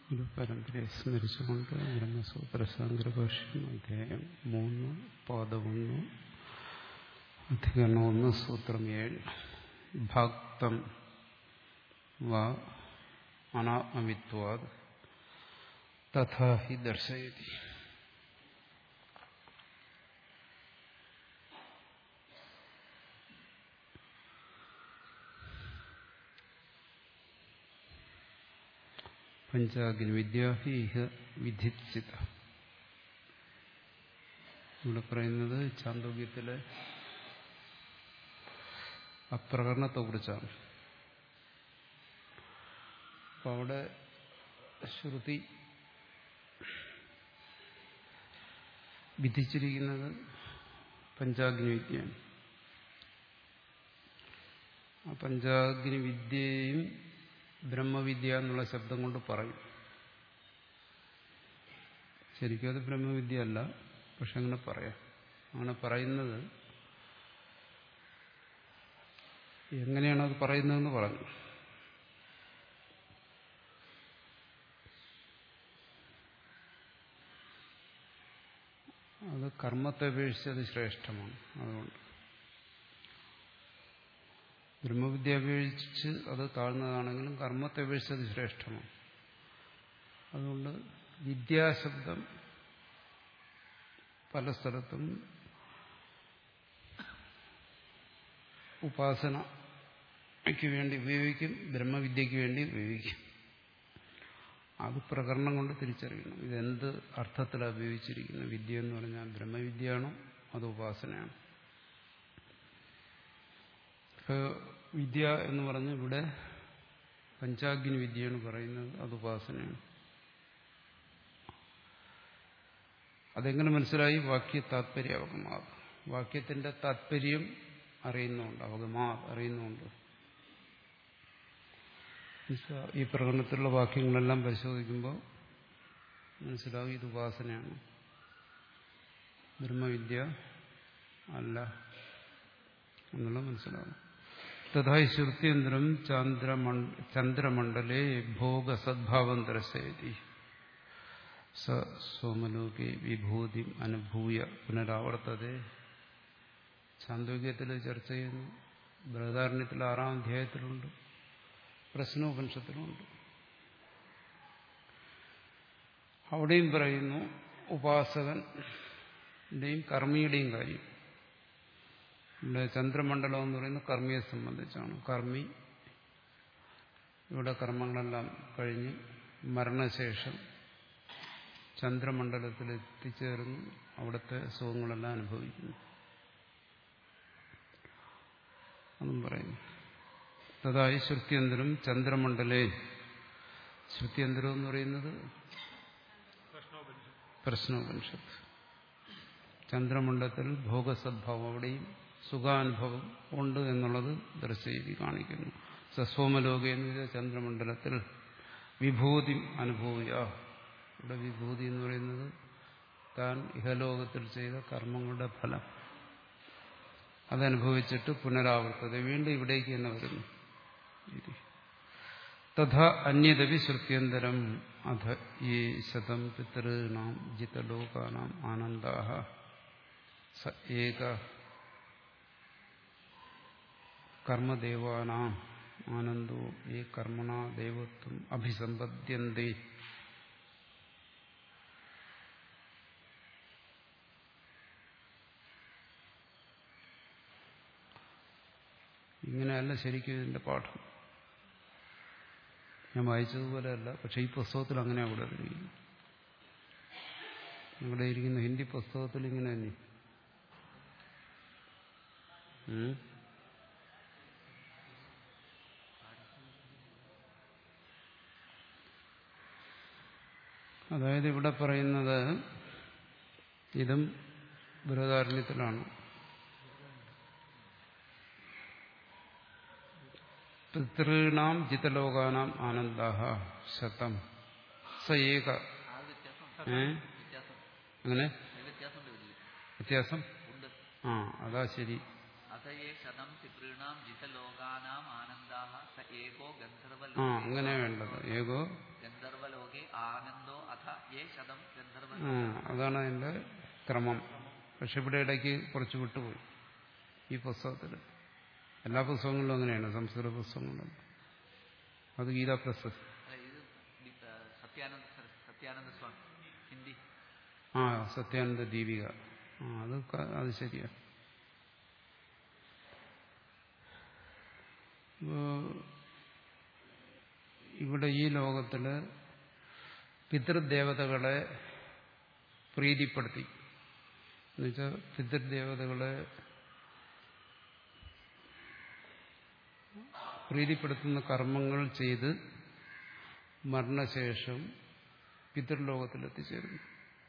ഒരു പരമ്പരയെ സ്മരിച്ചുകൊണ്ട് ബ്രഹ്മസൂത്രശാങ്കരഭാഷ്യം അധ്യായം മൂന്ന് പാദം ഒന്ന് അധികരണം ഒന്ന് സൂത്രം ഏഴ് ഭക്തം വാ അനാത്മവിത്വാദ് തഥാ ഹി ദർശയതി പഞ്ചാഗ്നി വിദ്യാഹി ഇഹ വിധിച്ചിത ഇവിടെ പറയുന്നത് ചാന്തോക്യത്തിലെ അപ്രകരണത്തെ കുറിച്ചാണ് അപ്പൊ അവിടെ ശ്രുതി വിധിച്ചിരിക്കുന്നത് പഞ്ചാഗ്നി വിദ്യയാണ് ആ പഞ്ചാഗ്നി വിദ്യയും ബ്രഹ്മവിദ്യ എന്നുള്ള ശബ്ദം കൊണ്ട് പറയും ശരിക്കും അത് ബ്രഹ്മവിദ്യ അല്ല പക്ഷെ അങ്ങനെ പറയാം അങ്ങനെ പറയുന്നത് എങ്ങനെയാണ് അത് പറയുന്നതെന്ന് പറഞ്ഞു അത് കർമ്മത്തെ അപേക്ഷിച്ച് അത് ശ്രേഷ്ഠമാണ് അതുകൊണ്ട് ബ്രഹ്മവിദ്യ അപേക്ഷിച്ച് അത് താഴ്ന്നതാണെങ്കിലും കർമ്മത്തെ അപേക്ഷിച്ച് അത് ശ്രേഷ്ഠമാണ് അതുകൊണ്ട് വിദ്യാശബ്ദം പല സ്ഥലത്തും ഉപാസനയ്ക്ക് വേണ്ടി ഉപയോഗിക്കും ബ്രഹ്മവിദ്യയ്ക്ക് വേണ്ടി ഉപയോഗിക്കും അത് പ്രകരണം കൊണ്ട് തിരിച്ചറിയണം ഇതെന്ത് അർത്ഥത്തിലാണ് ഉപയോഗിച്ചിരിക്കുന്നത് വിദ്യ എന്ന് പറഞ്ഞാൽ ബ്രഹ്മവിദ്യയാണോ അത് ഉപാസനയാണ് വിദ്യ എന്ന് പറഞ്ഞ് ഇവിടെ പഞ്ചാഗ്നി വിദ്യയാണ് പറയുന്നത് അത് ഉപാസനയാണ് അതെങ്ങനെ മനസ്സിലായി വാക്യ താത്പര്യ അവഗമാത് വാക്യത്തിന്റെ താത്പര്യം അറിയുന്നുണ്ട് അവഗമാ അറിയുന്നുണ്ട് ഈ പ്രകടനത്തിലുള്ള വാക്യങ്ങളെല്ലാം പരിശോധിക്കുമ്പോൾ മനസ്സിലാവും ഇത് ഉപാസനയാണ് ബ്രഹ്മവിദ്യ അല്ല എന്നുള്ള മനസ്സിലാവും തഥായി ശ്രുത്യന്തരം ചന്ദ്രമണ്ഡലേ ഭോഗസദ്ഭാവം ദർശയതി സ സോമലോകെ വിഭൂതി അനുഭൂയ പുനരാവർത്തതെ ചാന്തോക്യത്തിൽ ചർച്ച ചെയ്യുന്നു ബൃഹദാരണ്യത്തിൽ ആറാം അധ്യായത്തിലുണ്ട് പ്രശ്നോപനിഷത്തിലുണ്ട് അവിടെയും പറയുന്നു ഉപാസകന്റെയും കർമ്മിയുടെയും കാര്യം ഇവിടെ ചന്ദ്രമണ്ഡലം എന്ന് പറയുന്നത് കർമ്മിയെ സംബന്ധിച്ചാണ് കർമ്മി ഇവിടെ കർമ്മങ്ങളെല്ലാം കഴിഞ്ഞ് മരണശേഷം ചന്ദ്രമണ്ഡലത്തിൽ എത്തിച്ചേർന്ന് അവിടുത്തെ സുഖങ്ങളെല്ലാം അനുഭവിക്കുന്നു അതും പറയുന്നു തഥായി ശ്രുത്യന്തരം ചന്ദ്രമണ്ഡലേ ശ്രുത്യന്തരം എന്ന് പറയുന്നത് പ്രശ്നോപനിഷത്ത് ചന്ദ്രമണ്ഡലത്തിൽ ഭോഗസദ്ഭാവം അവിടെയും സുഖാനുഭവം ഉണ്ട് എന്നുള്ളത് ദർശയിതി കാണിക്കുന്നു സസ്വമലോക എന്ന് ചന്ദ്രമണ്ഡലത്തിൽ വിഭൂതി അനുഭൂയ ഇവിടെ വിഭൂതി എന്ന് പറയുന്നത് താൻ ഇഹലോകത്തിൽ ചെയ്ത കർമ്മങ്ങളുടെ ഫലം അതനുഭവിച്ചിട്ട് പുനരാവർത്തത വീണ്ടും ഇവിടേക്ക് തന്നെ വരുന്നു തഥാ അന്യതവി ശ്രുത്യന്തരം അധ ഈ ശതം പിതॄണാം ജിതലോകാനാം ആനന്ദാ സ ഏക കർമ്മദേവാനാം ആനന്ദോ ഈ കർമ്മണ ദൈവത്വം അഭിസമ്പദ്യന്തേ ഇങ്ങനെയല്ല ശരിക്കും ഇതിന്റെ പാഠം ഞാൻ വായിച്ചതുപോലെയല്ല പക്ഷെ ഈ പുസ്തകത്തിൽ അങ്ങനെ അവിടെ ഇരിക്കുന്നു ഇവിടെ ഇരിക്കുന്ന ഹിന്ദി പുസ്തകത്തിൽ ഇങ്ങനെ തന്നെ അതായത് ഇവിടെ പറയുന്നത് ഇതും ബൃഹദാരണ്യത്തിലാണ് പിതൃണാം ജിതലോകാനാം ആനന്ദ ശതം സ ഏക അങ്ങനെ വ്യത്യാസം ആ അതാ ശരി ശതം പിതॄണാം ജിതലോകാനാം ആനന്ദാഹ സ ഏകോ ആ ഗന്ധർവലോകേ അങ്ങനെ വേണ്ടത് ഏകോ ഗന്ധർവലോകെ ആനന്ദോ അഥ യേ ശതം ഗന്ധർവ ആ അതാണ് അതിന്റെ ക്രമം പക്ഷെ ഇവിടെ ഇടയ്ക്ക് കുറച്ച് വിട്ടുപോയി ഈ പുസ്തകത്തിൽ എല്ലാ പുസ്തകങ്ങളിലും അങ്ങനെയാണ് സംസ്കൃത പുസ്തകങ്ങളിലും അത് ഗീതാ പ്രശസ്തി അല്ല, ഇത് ദി- ആ, സത്യാനന്ദ സര- സത്യാനന്ദ സ്വാമി ഹിന്ദി ആ സത്യാനന്ദ ദീപിക ആ അത് ക- അത് ശരിയാ ഇപ്പോ ഇവിടെ ഈ ലോകത്തില് പിതൃദേവതകളെ പ്രീതിപ്പെടുത്തി എന്നുവെച്ചാൽ പിതൃദേവതകളെ പ്രീതിപ്പെടുത്തുന്ന കർമ്മങ്ങൾ ചെയ്ത് മരണശേഷം പിതൃലോകത്തിലെത്തിച്ചേരുന്നു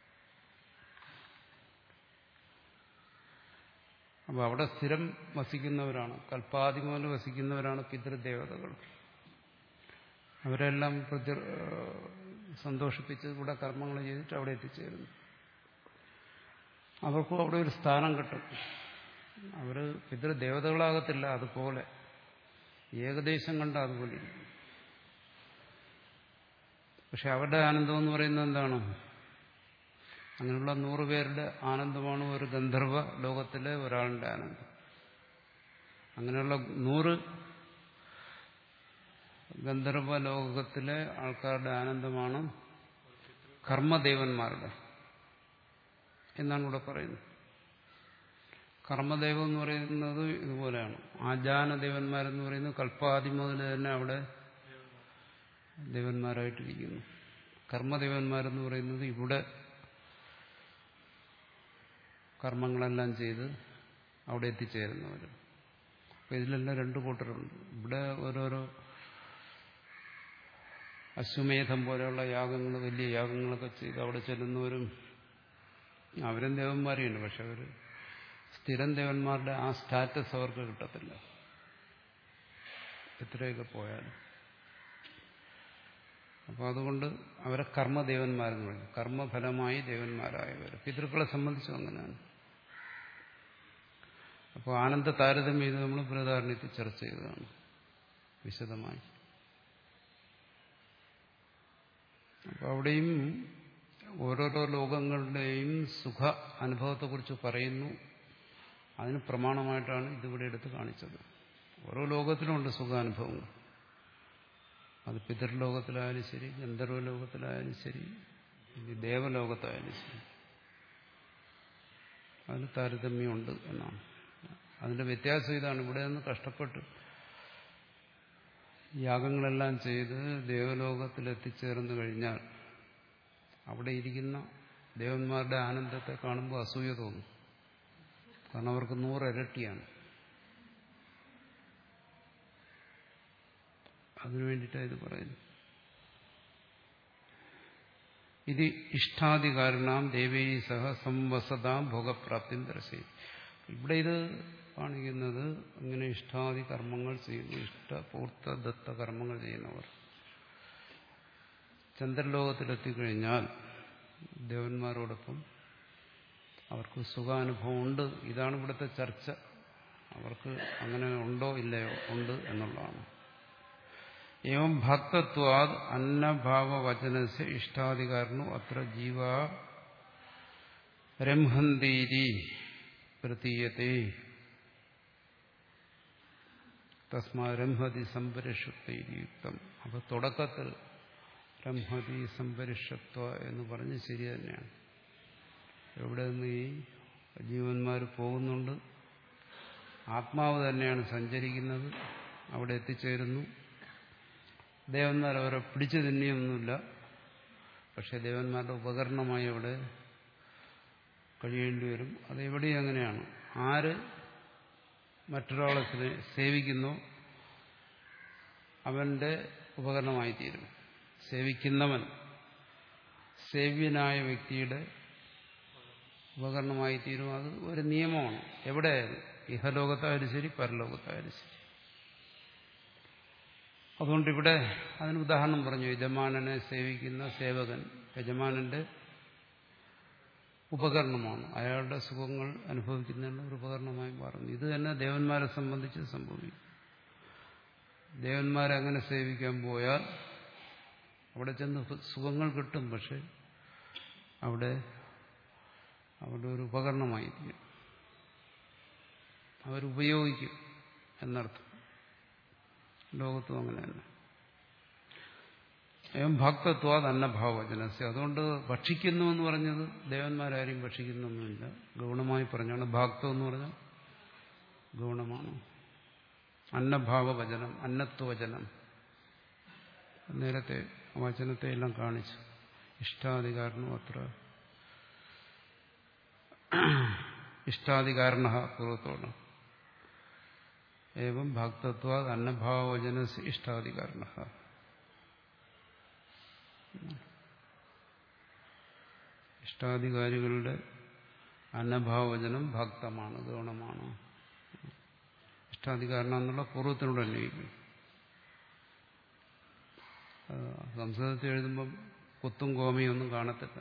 അപ്പോൾ അവിടെ സ്ഥിരം വസിക്കുന്നവരാണ് കൽപ്പാതി മുതൽ വസിക്കുന്നവരാണ് പിതൃദേവതകൾ അവരെല്ലാം പ്രതി സന്തോഷിപ്പിച്ച് ഇവിടെ കർമ്മങ്ങൾ ചെയ്തിട്ട് അവിടെ എത്തിച്ചേരുന്നു അവർക്കും അവിടെ ഒരു സ്ഥാനം കിട്ടും അവർ പിതൃദേവതകളാകത്തില്ല അതുപോലെ ഏകദേശം കണ്ട അതുപോലെ ഇരിക്കും. പക്ഷെ അവരുടെ ആനന്ദം എന്ന് പറയുന്നത് എന്താണ് അങ്ങനെയുള്ള നൂറ് പേരുടെ ആനന്ദമാണ് ഒരു ഗന്ധർവ ലോകത്തിലെ ഒരാളുടെ ആനന്ദം അങ്ങനെയുള്ള നൂറ് ഗന്ധർവ ലോകത്തിലെ ആൾക്കാരുടെ ആനന്ദമാണ് കർമ്മദേവന്മാരുടെ എന്നാണ് ഇവിടെ പറയുന്നത് കർമ്മദേവം എന്ന് പറയുന്നത് ഇതുപോലെയാണ് ആജാനദേവന്മാരെന്ന് പറയുന്നത് കൽപ്പാദി മുതൽ തന്നെ അവിടെ ദേവന്മാരായിട്ടിരിക്കുന്നു കർമ്മദേവന്മാരെന്ന് പറയുന്നത് ഇവിടെ കർമ്മങ്ങളെല്ലാം ചെയ്ത് അവിടെ എത്തിച്ചേരുന്നവർ അപ്പം ഇതിലെല്ലാം രണ്ട് കൂട്ടരുണ്ട് ഇവിടെ ഓരോരോ അശ്വമേധം പോലെയുള്ള യാഗങ്ങൾ വലിയ യാഗങ്ങളൊക്കെ ചെയ്ത് അവിടെ ചെല്ലുന്നവരും അവരും ദേവന്മാരെയുണ്ട് പക്ഷെ അവർ സ്ഥിരം ദേവന്മാരുടെ ആ സ്റ്റാറ്റസ് അവർക്ക് കിട്ടത്തില്ല എത്രയൊക്കെ പോയാലും അപ്പോൾ അതുകൊണ്ട് അവരെ കർമ്മദേവന്മാരെന്ന് പറയും കർമ്മഫലമായി ദേവന്മാരായവർ പിതൃക്കളെ സംബന്ധിച്ചും അങ്ങനെയാണ് അപ്പോൾ ആനന്ദ താരതമ്യം ഇത് നമ്മൾ ബൃഹദാരണ്യത്തിൽ ചർച്ച ചെയ്തതാണ് വിശദമായി അപ്പോൾ അവിടെയും ഓരോരോ ലോകങ്ങളുടെയും സുഖ അനുഭവത്തെക്കുറിച്ച് പറയുന്നു അതിന് പ്രമാണമായിട്ടാണ് ഇതിവിടെ എടുത്ത് കാണിച്ചത് ഓരോ ലോകത്തിലുമുണ്ട് സുഖാനുഭവങ്ങൾ അത് പിതൃലോകത്തിലായാലും ശരി ഗന്ധർവ ലോകത്തിലായാലും ശരി ഇനി ദേവലോകത്തായാലും ശരി അതിന് താരതമ്യമുണ്ട് എന്നാണ് അതിന്റെ വ്യത്യാസം ഇതാണ് ഇവിടെ നിന്ന് കഷ്ടപ്പെട്ട് യാഗങ്ങളെല്ലാം ചെയ്ത് ദേവലോകത്തിൽ എത്തിച്ചേർന്നു കഴിഞ്ഞാൽ അവിടെ ഇരിക്കുന്ന ദേവന്മാരുടെ ആനന്ദത്തെ കാണുമ്പോൾ അസൂയ തോന്നും കാരണം അവർക്ക് നൂറിരട്ടിയാണ് അതിനു വേണ്ടിയിട്ടാണ് ഇത് പറയുന്നത് ഇത് ഇഷ്ടാധികാരണാം ദേവീ സഹ സംവസതാം ഭോഗപ്രാപ്തി ദർശയും ഇവിടെ ഇത് കാണിക്കുന്നത് ഇങ്ങനെ ഇഷ്ടാദി കർമ്മങ്ങൾ ചെയ്യുന്നു ഇഷ്ടപൂർത്ത ദത്ത കർമ്മങ്ങൾ ചെയ്യുന്നവർ ചന്ദ്രലോകത്തിലെത്തിക്കഴിഞ്ഞാൽ ദേവന്മാരോടൊപ്പം അവർക്ക് സുഖാനുഭവം ഉണ്ട് ഇതാണ് ഇവിടുത്തെ ചർച്ച അവർക്ക് അങ്ങനെ ഉണ്ടോ ഇല്ലയോ ഉണ്ട് എന്നുള്ളതാണ് ഏവം ഭക്തത്വാത് അന്നഭാവവചനസ് ഇഷ്ടാധികാരണു അത്ര ജീവ രംഹന്തീരി പ്രതീയത്തെ തസ്മാ രംഹതി സംപരിഷുക്തയുക്തം അപ്പൊ തുടക്കത്തിൽ രംഹതി സംപരിഷത്വ എന്ന് പറഞ്ഞ് ശരി തന്നെയാണ് എവിടെ നിന്ന് ഈ ജീവന്മാർ പോകുന്നുണ്ട് ആത്മാവ് തന്നെയാണ് സഞ്ചരിക്കുന്നത് അവിടെ എത്തിച്ചേരുന്നു ദേവന്മാർ അവരെ പിടിച്ചു തിന്നിയൊന്നുമില്ല പക്ഷെ ദേവന്മാരുടെ ഉപകരണമായി അവിടെ കഴിയേണ്ടി വരും അതെവിടെയും അങ്ങനെയാണ് ആര് മറ്റൊരാളെ സേവിക്കുന്നോ അവന്റെ ഉപകരണമായി തീരും സേവിക്കുന്നവൻ സേവ്യനായ വ്യക്തിയുടെ ഉപകരണമായി തീരും അത് ഒരു നിയമമാണ് എവിടെയായാലും ഇഹലോകത്തായാലും ശരി പരലോകത്തായാലും ശരി അതുകൊണ്ട് ഇവിടെ അതിന് ഉദാഹരണം പറഞ്ഞു യജമാനനെ സേവിക്കുന്ന സേവകൻ യജമാനന്റെ ഉപകരണമാണ് അയാളുടെ സുഖങ്ങൾ അനുഭവിക്കുന്നതിന് ഒരു ഉപകരണമായി മാറുന്നു ഇത് തന്നെ ദേവന്മാരെ സംബന്ധിച്ച് സംഭവിക്കും ദേവന്മാരെ അങ്ങനെ സേവിക്കാൻ പോയാൽ അവിടെ ചെന്ന് സുഖങ്ങൾ കിട്ടും പക്ഷെ അവിടെ അവിടെ ഒരു ഉപകരണമായിരിക്കും അവരുപയോഗിക്കും എന്നർത്ഥം ലോകത്തും അങ്ങനെ തന്നെ ഏവം ഭക്തത്വ അന്നഭാവജനസ്യ അതുകൊണ്ട് ഭക്ഷിക്കുന്നു എന്ന് പറഞ്ഞത് ദേവന്മാരാരും ഭക്ഷിക്കുന്നൊന്നുമില്ല ഗൗണമായി പറഞ്ഞാണ് ഭാക്തം എന്ന് പറഞ്ഞാൽ ഗൗണമാണ് അന്നഭാവവചനം അന്നത്വവചനം നേരത്തെ വചനത്തെ എല്ലാം കാണിച്ചു ഇഷ്ടാധികാരണം അത്ര ഇഷ്ടാധികാരണ പൂർവ്വത്തോട് ഏവം ഭക്തത്വ അന്നഭാവവചന ഇഷ്ടാധികാരണ ഇഷ്ടാധികാരികളുടെ അന്നഭാവവചനം ഭക്തമാണ് ഗൗണമാണ് ഇഷ്ടാധികാരണം എന്നുള്ള പൂർവ്വത്തിനോട് അന്വയിക്കും സംസ്കൃതത്തിൽ എഴുതുമ്പം കൊത്തും കോമയും ഒന്നും കാണത്തില്ല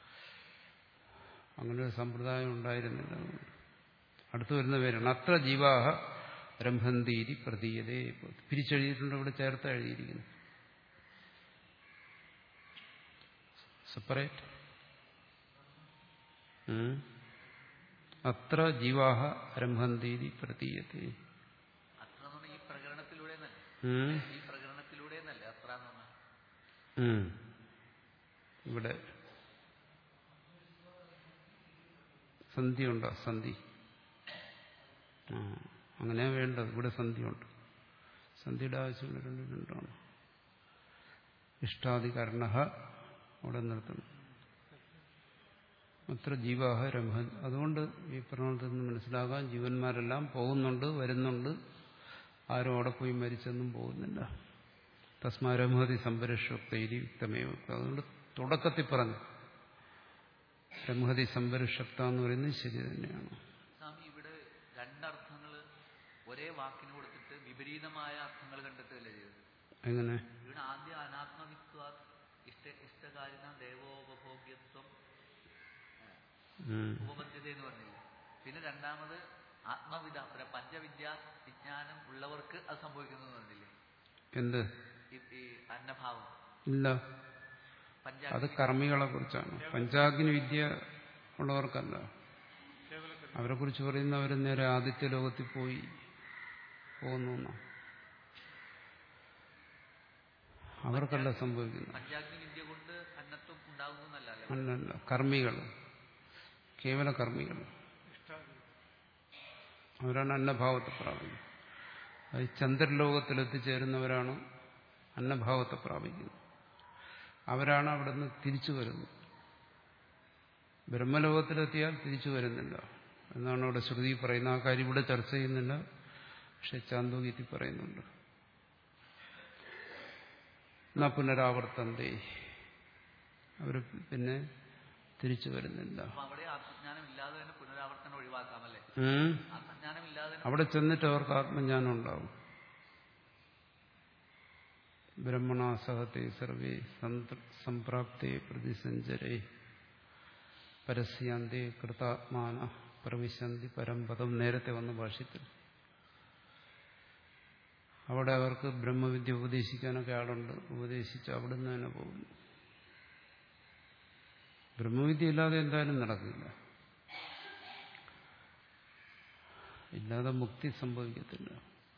അങ്ങനെ ഒരു സമ്പ്രദായം ഉണ്ടായിരുന്നില്ല അടുത്തു വരുന്ന പേരാണ് അത്ര ജീവാഹ രംഭന്തീരി പ്രതീയതേ പിരിച്ചെഴുതിയിട്ടുണ്ട് ഇവിടെ ചേർത്ത് എഴുതിയിരിക്കുന്നു സെപ്പറേറ്റ് അത്ര ജീവാഹ രംഭന്തീരി പ്രതീയത്തെ അത്ര എന്ന് പറഞ്ഞാൽ ഈ പ്രകരണത്തിലൂടെ എന്നല്ലേ ഉം. ഈ പ്രകരണത്തിലൂടെ എന്നല്ലേ അത്ര എന്ന് പറഞ്ഞാൽ ഉം. ഇവിടെ സന്ധിയുണ്ടോ സന്ധി ആ അങ്ങനെയാ വേണ്ടത് ഇവിടെ സന്ധിയുണ്ട് സന്ധിയുടെ ആവശ്യമുള്ള രണ്ട് രണ്ടാണ് ഇഷ്ടാധികരണ അവിടെ നിർത്തണം അത്ര ജീവാഹ രംഭ അതുകൊണ്ട് ഈ പ്രണവത്തിൽ നിന്ന് മനസ്സിലാകാൻ ജീവന്മാരെല്ലാം പോകുന്നുണ്ട് വരുന്നുണ്ട് ആരും അവിടെ പോയി മരിച്ചെന്നും പോകുന്നില്ല തസ്മാരമഹതി സംപരിഷക്തൈരി യുക്തമേവ അതുകൊണ്ട് തുടക്കത്തിൽ പറഞ്ഞു ബ്രഹ്മതി സംപരിഷക്ത എന്ന് പറയുന്നത് ശരി തന്നെയാണ് സ്വാമി ഇവിടെ രണ്ടർത്ഥങ്ങൾ ഒരേ വാക്കിന് കൊടുത്തിട്ട് വിപരീതമായ അർത്ഥങ്ങൾ കണ്ടെത്തുകയല്ലേ ചെയ്തത് എങ്ങനെ ഇവിടെ ആദ്യം അനാത്മവിത്വാ ഇഷ്ട ഇഷ്ടകാരിന ദേവോപഭോഗ്യത്വം ഉം. ഉപപദ്ധ്യത എന്ന് പറഞ്ഞില്ല പിന്നെ രണ്ടാമത് ആത്മവിധ പിന്നെ പഞ്ചവിദ്യ വിജ്ഞാനം ഉള്ളവർക്ക് അത് സംഭവിക്കുന്നു എന്ന് പറഞ്ഞില്ലേ എന്ത് ഈ ഈ അന്നഭാവം ഇല്ല പഞ്ചാ അത് കർമ്മികളെ കുറിച്ചാണ് പഞ്ചാഗ്നി വിദ്യ ഉള്ളവർക്കല്ല അവരെ കുറിച്ച് പറയുന്ന അവർ നേരെ ആദിത്യ ലോകത്തിൽ പോയി പോകുന്നു എന്നാ. അവർക്കല്ല സംഭവിക്കുന്നത് പഞ്ചാഗ്നി വിദ്യ കൊണ്ട് അന്നത്വം ഉണ്ടാകുന്നു എന്നല്ല അല്ലേ അല്ലല്ല കർമ്മികൾ കേവല കർമ്മികൾ അവരാണ് അന്നഭാവത്തെ പ്രാപിക്കുന്നത് അത് ചന്ദ്രലോകത്തിൽ എത്തിച്ചേരുന്നവരാണ് അന്നഭാവത്തെ പ്രാപിക്കുന്നത് അവരാണ് അവിടെ നിന്ന് തിരിച്ചു വരുന്നത് ബ്രഹ്മലോകത്തിലെത്തിയാൽ തിരിച്ചു വരുന്നില്ല എന്നാണ് അവിടെ ശ്രുതി പറയുന്നത് ആ കാര്യം ഇവിടെ ചർച്ച ചെയ്യുന്നില്ല പക്ഷെ ചാന്തോഗീതി പറയുന്നുണ്ട് എന്നാ പുനരാവർത്തന്തേ അവർ പിന്നെ തിരിച്ചു വരുന്നില്ല അപ്പൊ അവിടെ ആത്മജ്ഞാനം ഇല്ലാതെ തന്നെ പുനരാവർത്തനം ഒഴിവാക്കാമല്ലേ ഉം. ആത്മജ്ഞാനം ഇല്ലാതെ തന്നെ അവിടെ ചെന്നിട്ട് അവർക്ക് ആത്മജ്ഞാനം ഉണ്ടാവും ബ്രഹ്മണാസഹത്തെ സർവേ സന്ത- സംപ്രാപ്തേ പ്രതിസഞ്ചരേ പരസ്യാന്തി കൃതാത്മാന പ്രവിശന്തി പരംപദം നേരത്തെ വന്ന ഭാഷ്യത്തിൽ അവിടെ അവർക്ക് ബ്രഹ്മവിദ്യ ഉപദേശിക്കാനൊക്കെ ആളുണ്ട് ഉപദേശിച്ച് അവിടുന്ന് തന്നെ പോകുന്നു ബ്രഹ്മവിദ്യ ഇല്ലാതെ എന്തായാലും നടക്കില്ല ഇല്ലാതെ മുക്തി സംഭവിക്കത്തില്ല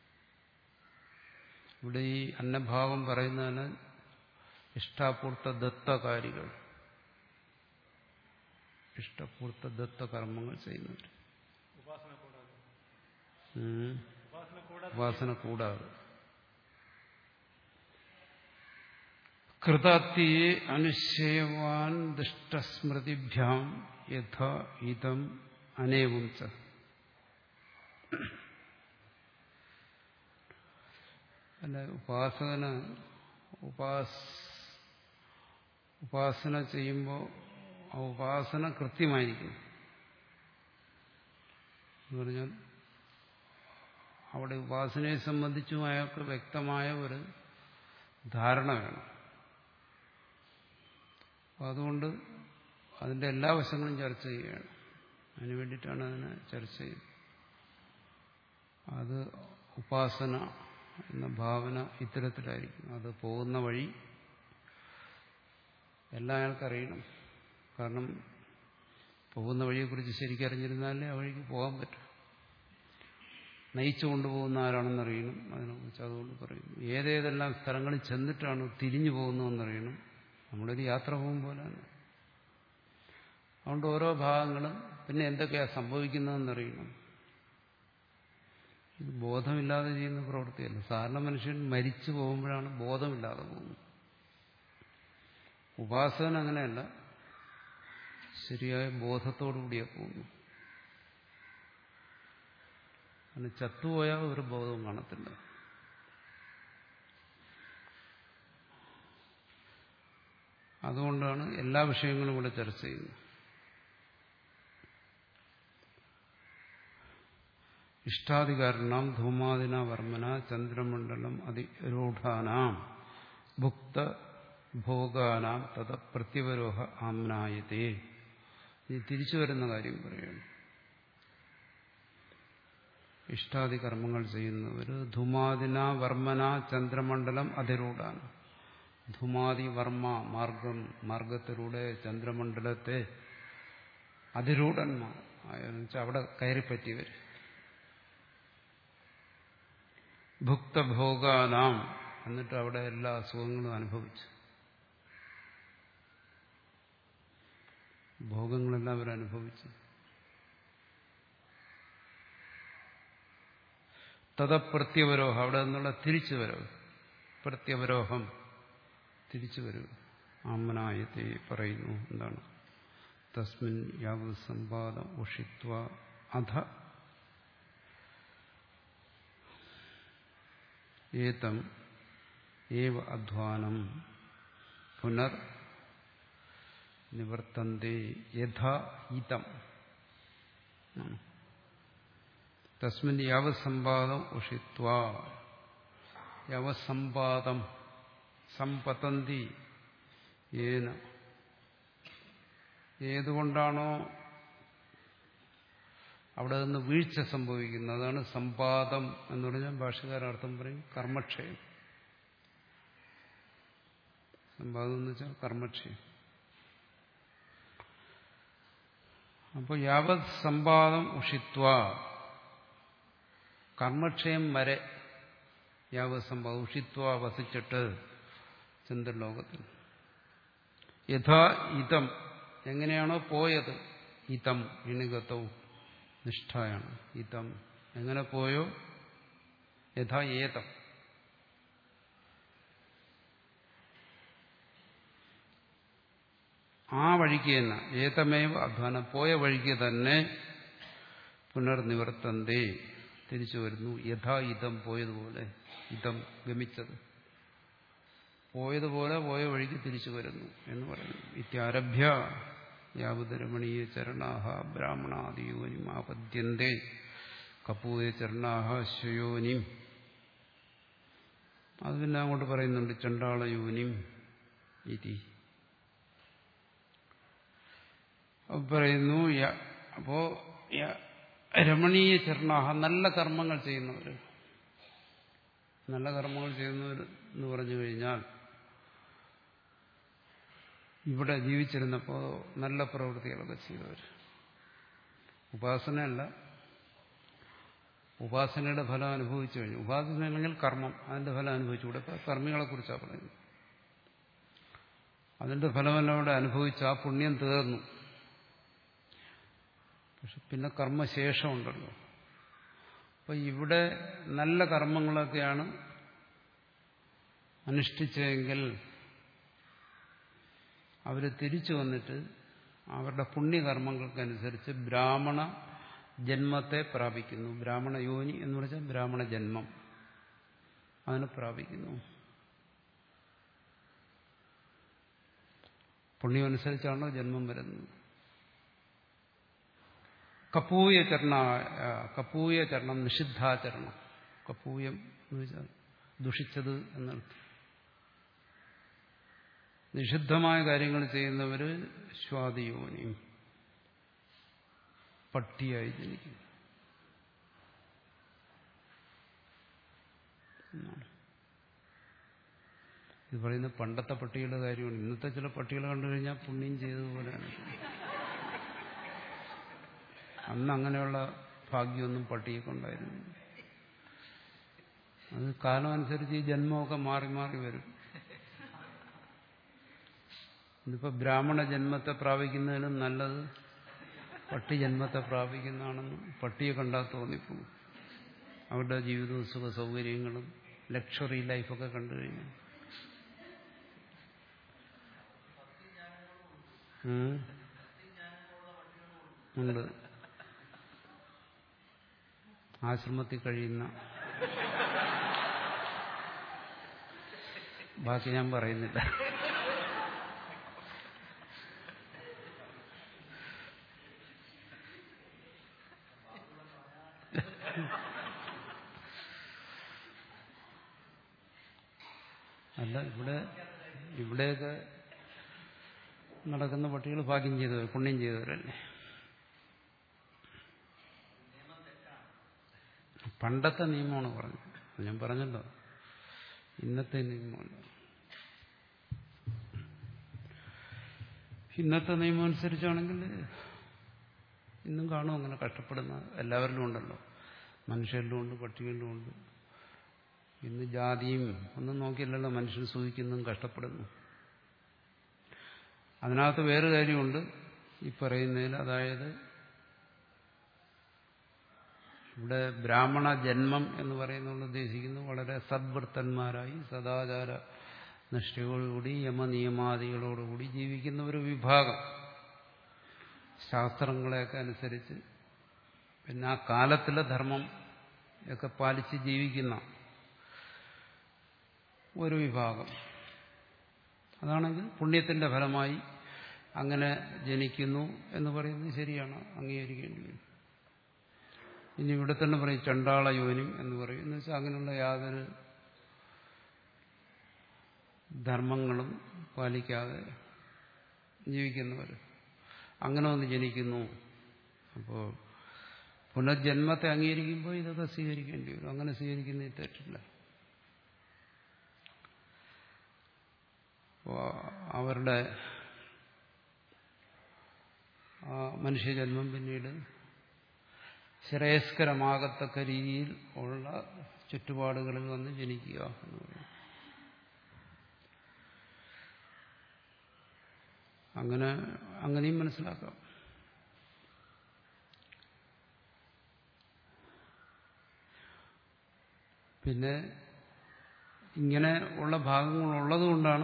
ഇവിടെ ഈ അന്നഭാവം പറയുന്നതിന് ഇഷ്ടാപൂർത്ത ദത്തകാരികൾ ഇഷ്ടപൂർത്ത ദത്ത കർമ്മങ്ങൾ ചെയ്യുന്നവർ ഉം. ഉപാസന കൂടാതെ കൃതാത്തിയെ അനുശയവാൻ ദുഷ്ടസ്മൃതിഭ്യാം യഥ ഇതം അനേവും ച അല്ല ഉപാസകന് ഉപാസ് ഉപാസന ചെയ്യുമ്പോൾ ആ ഉപാസന കൃത്യമായിരിക്കും എന്ന് പറഞ്ഞാൽ അവിടെ ഉപാസനയെ സംബന്ധിച്ചും അയാൾക്ക് വ്യക്തമായ ഒരു ധാരണ വേണം അപ്പം അതുകൊണ്ട് അതിൻ്റെ എല്ലാ വശങ്ങളും ചർച്ച ചെയ്യുകയാണ് അതിനു വേണ്ടിയിട്ടാണ് അതിനെ ചർച്ച ചെയ്യുന്നത് അത് ഉപാസന എന്ന ഭാവന ഇത്തരത്തിലായിരിക്കും അത് പോകുന്ന വഴി എല്ലാം അയാൾക്കറിയണം കാരണം പോകുന്ന വഴിയെക്കുറിച്ച് ശരിക്കറിഞ്ഞിരുന്നാലേ ആ വഴിക്ക് പോകാൻ പറ്റും നയിച്ചു കൊണ്ടുപോകുന്ന ആരാണെന്നറിയണം അതിനെക്കുറിച്ച് അതുകൊണ്ട് പറയും ഏതേതെല്ലാം സ്ഥലങ്ങളിൽ ചെന്നിട്ടാണ് തിരിഞ്ഞു പോകുന്നതെന്നറിയണം നമ്മളൊരു യാത്ര പോകും പോലെയാണ് അതുകൊണ്ട് ഓരോ ഭാഗങ്ങളും പിന്നെ എന്തൊക്കെയാണ് സംഭവിക്കുന്നതെന്നറിയണം ഇത് ബോധമില്ലാതെ ചെയ്യുന്ന പ്രവൃത്തിയല്ല സാധാരണ മനുഷ്യൻ മരിച്ചു പോകുമ്പോഴാണ് ബോധമില്ലാതെ പോകുന്നത് ഉപാസന അങ്ങനെയല്ല ശരിയായ ബോധത്തോടുകൂടിയാണ് പോകുന്നു അങ്ങനെ ചത്തുപോയാൽ ഒരു ബോധവും കാണത്തില്ല അതുകൊണ്ടാണ് എല്ലാ വിഷയങ്ങളും ഇവിടെ ചർച്ച ചെയ്യുന്നത് ഇഷ്ടാധികാരണം ധൂമാദിന വർമ്മന ചന്ദ്രമണ്ഡലം അതിരൂഢാനാം ഭുക്ത ഭോഗാനാം തത പ്രത്യവരോഹ ആംനായത്തെ ഇനി തിരിച്ചു വരുന്ന കാര്യം പറയുകയാണ് ഇഷ്ടാദി കർമ്മങ്ങൾ ചെയ്യുന്നവർ ധുമാദിന വർമ്മന ചന്ദ്രമണ്ഡലം അതിരൂഢാണ് ധുമാതി വർമ്മ മാർഗം മാർഗത്തിലൂടെ ചന്ദ്രമണ്ഡലത്തെ അതിരൂഢന്മാർ ആയെന്ന് വെച്ചാൽ അവിടെ കയറിപ്പറ്റിയവർ ഭുക്തഭോഗാനാം എന്നിട്ട് അവിടെ എല്ലാ സുഖങ്ങളും അനുഭവിച്ചു ഭോഗങ്ങളെല്ലാം അവരനുഭവിച്ചു തതപ്രത്യവരോഹം അവിടെ നിന്നുള്ള തിരിച്ചു വരവ് പ്രത്യവരോഹം തിരിച്ചു വരവ് ആമനായത്തെ പറയുന്നു എന്താണ് തസ്മിൻ യാവത് സമ്പാദം ഉഷിത്വ അധ ഏതം ഏവ അധ്വാനം പുനർ നിവർത്തന്തേ യഥാ ഇതം തസ്മിൻ യാവസമ്പാദം ഉഷിത്വ യാവസമ്പാദം സമ്പതന്തി ഏന ഏതുകൊണ്ടാണോ അവിടെ നിന്ന് വീഴ്ച സംഭവിക്കുന്നത് അതാണ് സമ്പാദം എന്ന് പറഞ്ഞാൽ ഭാഷകാരർത്ഥം പറയും കർമ്മക്ഷയം സമ്പാദം എന്ന് വെച്ചാൽ കർമ്മക്ഷയം അപ്പോൾ യാവത് സമ്പാദം ഉഷിത്വ കർമ്മക്ഷയം വരെ യാവത് സമ്പാദം ഉഷിത്വ വസിച്ചിട്ട് ചന്ദ്രലോകത്തിൽ യഥാ ഇതം എങ്ങനെയാണോ പോയത് ഇതം ഇണിഗതവും നിഷ്ഠയാണ് ഇതം എങ്ങനെ പോയോ യഥാ ഏതം ആ വഴിക്ക് തന്നെ ഏതമേവ അധ്വാനം പോയ വഴിക്ക് തന്നെ പുനർനിവർത്തന്തേ തിരിച്ചു വരുന്നു യഥാ ഇതം പോയതുപോലെ ഇതം ഗമിച്ചത് പോയതുപോലെ പോയ വഴിക്ക് തിരിച്ചു വരുന്നു എന്ന് പറയുന്നു ഇത്യാരഭ്യ യാവത് രമണീയ ചരണാഹ ബ്രാഹ്മണാദിയോനിം ആപദ്യന്തേ കപൂയ ചരണാഹ ശ്വയോനിം അത് പിന്നെ അങ്ങോട്ട് പറയുന്നുണ്ട് ചണ്ടാളയോനിം ഇതി പറയുന്നു അപ്പോ രമണീയ ചരണാഹ നല്ല കർമ്മങ്ങൾ ചെയ്യുന്നവർ നല്ല കർമ്മങ്ങൾ ചെയ്യുന്നവർ എന്ന് പറഞ്ഞു കഴിഞ്ഞാൽ ഇവിടെ ജീവിച്ചിരുന്നപ്പോൾ നല്ല പ്രവൃത്തികളൊക്കെ ചെയ്തവർ ഉപാസനയല്ല ഉപാസനയുടെ ഫലം അനുഭവിച്ചു കഴിഞ്ഞു ഉപാസന അല്ലെങ്കിൽ കർമ്മം അതിന്റെ ഫലം അനുഭവിച്ചു ഇവിടെ കർമ്മികളെ കുറിച്ചാണ് പറയുന്നത് അതിന്റെ ഫലമെല്ലാം ഇവിടെ അനുഭവിച്ച ആ പുണ്യം തീർന്നു പക്ഷെ പിന്നെ കർമ്മശേഷമുണ്ടല്ലോ അപ്പൊ ഇവിടെ നല്ല കർമ്മങ്ങളൊക്കെയാണ് അനുഷ്ഠിച്ചതെങ്കിൽ അവർ തിരിച്ചു വന്നിട്ട് അവരുടെ പുണ്യകർമ്മങ്ങൾക്കനുസരിച്ച് ബ്രാഹ്മണ ജന്മത്തെ പ്രാപിക്കുന്നു ബ്രാഹ്മണ യോനി എന്ന് പറഞ്ഞാൽ ബ്രാഹ്മണ ജന്മം അതിനെ പ്രാപിക്കുന്നു പുണ്യമനുസരിച്ചാണോ ജന്മം വരുന്നത് കപ്പൂയ ചരണ കപ്പൂയ ചരണം നിഷിദ്ധാചരണം കപ്പൂയം എന്ന് വെച്ചാൽ ദുഷിച്ചത് എന്നർത്ഥം നിഷിദ്ധമായ കാര്യങ്ങൾ ചെയ്യുന്നവർ സ്വാതിയോനിയും പട്ടിയായി ജനിക്കും എന്നാണ്. ഇത് പറയുന്ന പണ്ടത്തെ പട്ടികളുടെ കാര്യമാണ് ഇന്നത്തെ ചില പട്ടികളെ കണ്ടു കഴിഞ്ഞാൽ പുണ്യം ചെയ്തതുപോലെയാണ് അന്ന് അങ്ങനെയുള്ള ഭാഗ്യമൊന്നും പട്ടിയൊക്കെ ഉണ്ടായിരുന്നു അത് കാലം അനുസരിച്ച് ഈ ജന്മമൊക്കെ മാറി മാറി വരും ഇതിപ്പോ ബ്രാഹ്മണ ജന്മത്തെ പ്രാപിക്കുന്നതിനും നല്ലത് പട്ടി ജന്മത്തെ പ്രാപിക്കുന്നതാണെന്ന് പട്ടിയെ കണ്ടാൽ തോന്നിപ്പോകും അവരുടെ ജീവിതവും സുഖ സൗകര്യങ്ങളും ലക്ഷറി ലൈഫൊക്കെ കണ്ടു കഴിഞ്ഞു ഉം. ഉണ്ട് ആശ്രമത്തിൽ കഴിയുന്ന ബാക്കി ഞാൻ പറയുന്നില്ല അല്ല ഇവിടെ ഇവിടെയൊക്കെ നടക്കുന്ന പട്ടികൾ ഭാഗ്യം ചെയ്തവർ പുണ്യം ചെയ്തവരല്ലേ പണ്ടത്തെ നിയമമാണ് പറഞ്ഞത് അത് ഞാൻ പറഞ്ഞല്ലോ ഇന്നത്തെ നിയമമല്ല ഇന്നത്തെ നിയമം അനുസരിച്ചാണെങ്കിൽ ഇന്നും കാണും അങ്ങനെ കഷ്ടപ്പെടുന്ന എല്ലാവരിലും ഉണ്ടല്ലോ മനുഷ്യരിലും ഉണ്ട് പട്ടികളിലും ഉണ്ട് ഇന്ന് ജാതിയും ഒന്നും നോക്കിയല്ലല്ലോ മനുഷ്യൻ സൂഹിക്കുന്നതും കഷ്ടപ്പെടുന്നു അതിനകത്ത് വേറെ കാര്യമുണ്ട് ഈ പറയുന്നതിൽ അതായത് ഇവിടെ ബ്രാഹ്മണ ജന്മം എന്ന് പറയുന്നത് ഉദ്ദേശിക്കുന്നത് വളരെ സദ്വൃത്തന്മാരായി സദാചാര നിഷ്ഠയോടുകൂടി യമനിയമാദികളോടുകൂടി ജീവിക്കുന്ന ഒരു വിഭാഗം ശാസ്ത്രങ്ങളെയൊക്കെ അനുസരിച്ച് പിന്നെ ആ കാലത്തിലെ ധർമ്മം ഒക്കെ പാലിച്ച് ജീവിക്കുന്ന ഒരു വിഭാഗം അതാണെങ്കിൽ പുണ്യത്തിന്റെ ഫലമായി അങ്ങനെ ജനിക്കുന്നു എന്ന് പറയുന്നത് ശരിയാണ് അംഗീകരിക്കേണ്ടി വരും ഇനി ഇവിടെ തന്നെ പറയും ചണ്ടാള യോനിം എന്ന് പറയും എന്ന് വെച്ചാൽ അങ്ങനെയുള്ള യാതൊരു ധർമ്മങ്ങളും പാലിക്കാതെ ജീവിക്കുന്നവർ അങ്ങനെ ഒന്ന് ജനിക്കുന്നു അപ്പോൾ പുനർജന്മത്തെ അംഗീകരിക്കുമ്പോൾ ഇതൊക്കെ സ്വീകരിക്കേണ്ടി വരും അങ്ങനെ സ്വീകരിക്കുന്നതിൽ തെറ്റില്ല അപ്പോൾ അവരുടെ ആ മനുഷ്യജന്മം പിന്നീട് ശ്രേയസ്കരമാകത്തക്ക രീതിയിൽ ഉള്ള ചുറ്റുപാടുകളിൽ വന്ന് ജനിക്കുക എന്ന് പറയും അങ്ങനെ അങ്ങനെയും മനസ്സിലാക്കാം പിന്നെ ഇങ്ങനെ ഉള്ള ഭാഗങ്ങളുള്ളത് കൊണ്ടാണ്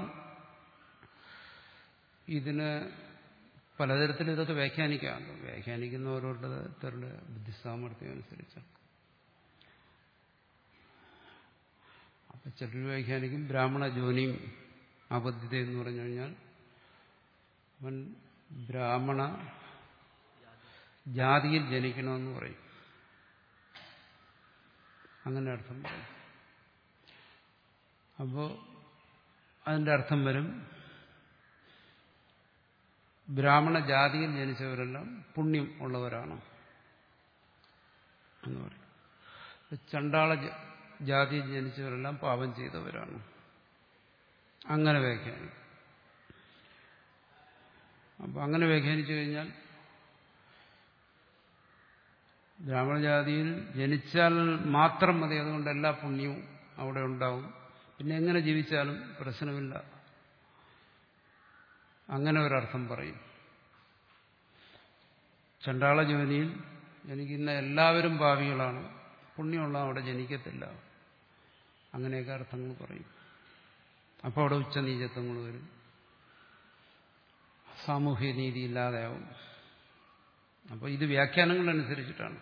ഇതിന് പലതരത്തിൽ ഇതൊക്കെ വ്യാഖ്യാനിക്കാമല്ലോ വ്യാഖ്യാനിക്കുന്ന ഓരോരുത്തരുടെ ബുദ്ധിസാമർഥ്യം അനുസരിച്ചാണ് അപ്പൊ ചിലർ വ്യാഖ്യാനിക്കും ബ്രാഹ്മണ ജോനിയും അബദ്ധ്യത എന്ന് പറഞ്ഞു കഴിഞ്ഞാൽ അവൻ ബ്രാഹ്മണ ജാതിയിൽ ജനിക്കണമെന്ന് പറയും അങ്ങനെ അർത്ഥം പറയും അപ്പോൾ അതിൻ്റെ അർത്ഥം വരും ബ്രാഹ്മണ ജാതിയിൽ ജനിച്ചവരെല്ലാം പുണ്യം ഉള്ളവരാണ് എന്ന് പറയും ചണ്ടാള ജാതിയിൽ ജനിച്ചവരെല്ലാം പാപം ചെയ്തവരാണ് അങ്ങനെ വ്യാഖ്യാനിക്കും അപ്പം അങ്ങനെ വ്യാഖ്യാനിച്ചു കഴിഞ്ഞാൽ ബ്രാഹ്മണജാതിയിൽ ജനിച്ചാൽ മാത്രം മതി അതുകൊണ്ട് എല്ലാ പുണ്യവും അവിടെ ഉണ്ടാവും പിന്നെ എങ്ങനെ ജീവിച്ചാലും പ്രശ്നമില്ല അങ്ങനെ ഒരർത്ഥം പറയും ചണ്ടാള ജോലിയിൽ ജനിക്കുന്ന എല്ലാവരും ഭാവികളാണ് പുണ്യമുള്ള അവിടെ ജനിക്കത്തില്ല അങ്ങനെയൊക്കെ അർത്ഥങ്ങൾ പറയും അപ്പോൾ അവിടെ ഉച്ചനീചത്വങ്ങൾ വരും സാമൂഹ്യ നീതി ഇല്ലാതെയാവും അപ്പോൾ ഇത് വ്യാഖ്യാനങ്ങളനുസരിച്ചിട്ടാണ്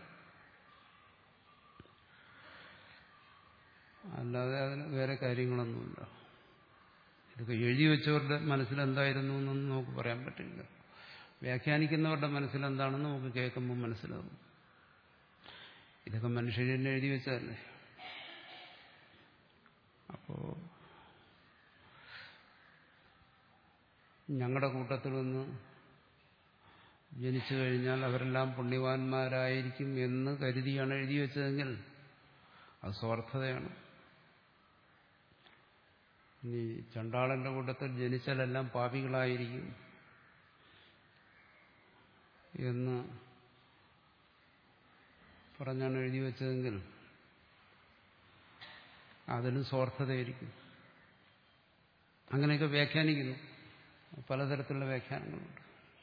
അല്ലാതെ അതിന് വേറെ കാര്യങ്ങളൊന്നുമില്ല ഇതൊക്കെ എഴുതി വെച്ചവരുടെ മനസ്സിൽ എന്തായിരുന്നു എന്നൊന്നും നമുക്ക് പറയാൻ പറ്റില്ല വ്യാഖ്യാനിക്കുന്നവരുടെ മനസ്സിൽ എന്താണെന്ന് നമുക്ക് കേൾക്കുമ്പോൾ മനസ്സിലാവും ഇതൊക്കെ മനുഷ്യർ തന്നെ എഴുതി വെച്ചതല്ലേ അപ്പോ ഞങ്ങളുടെ കൂട്ടത്തിൽ നിന്ന് ജനിച്ചു കഴിഞ്ഞാൽ അവരെല്ലാം പുണ്യവാന്മാരായിരിക്കും എന്ന് കരുതിയാണ് എഴുതി വെച്ചതെങ്കിൽ അത് സ്വാർത്ഥതയാണ് ഇനി ചണ്ടാളന്റെ കൂട്ടത്തിൽ ജനിച്ചാലെല്ലാം പാപികളായിരിക്കും എന്ന് പറഞ്ഞാണ് എഴുതി വെച്ചതെങ്കിൽ അതിനും സ്വാർത്ഥതയായിരിക്കും അങ്ങനെയൊക്കെ വ്യാഖ്യാനിക്കുന്നു പലതരത്തിലുള്ള വ്യാഖ്യാനങ്ങളുണ്ട്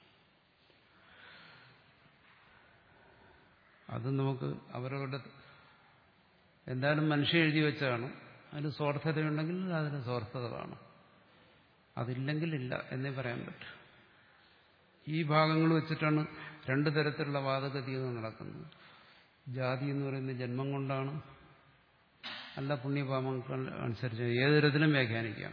അത് നമുക്ക് അവരവരുടെ എന്തായാലും മനുഷ്യ എഴുതി വെച്ചാണ് അതിന് സ്വാർത്ഥതയുണ്ടെങ്കിൽ അതിന് സ്വാർത്ഥത കാണും അതില്ലെങ്കിൽ ഇല്ല എന്നേ പറയാൻ പറ്റും ഈ ഭാഗങ്ങൾ വെച്ചിട്ടാണ് രണ്ടു തരത്തിലുള്ള വാദഗതികൾ നടക്കുന്നത് ജാതി എന്ന് പറയുന്നത് ജന്മം കൊണ്ടാണ് അല്ല പുണ്യപാപങ്ങൾ അനുസരിച്ച് ഏത് തരത്തിലും വ്യാഖ്യാനിക്കാം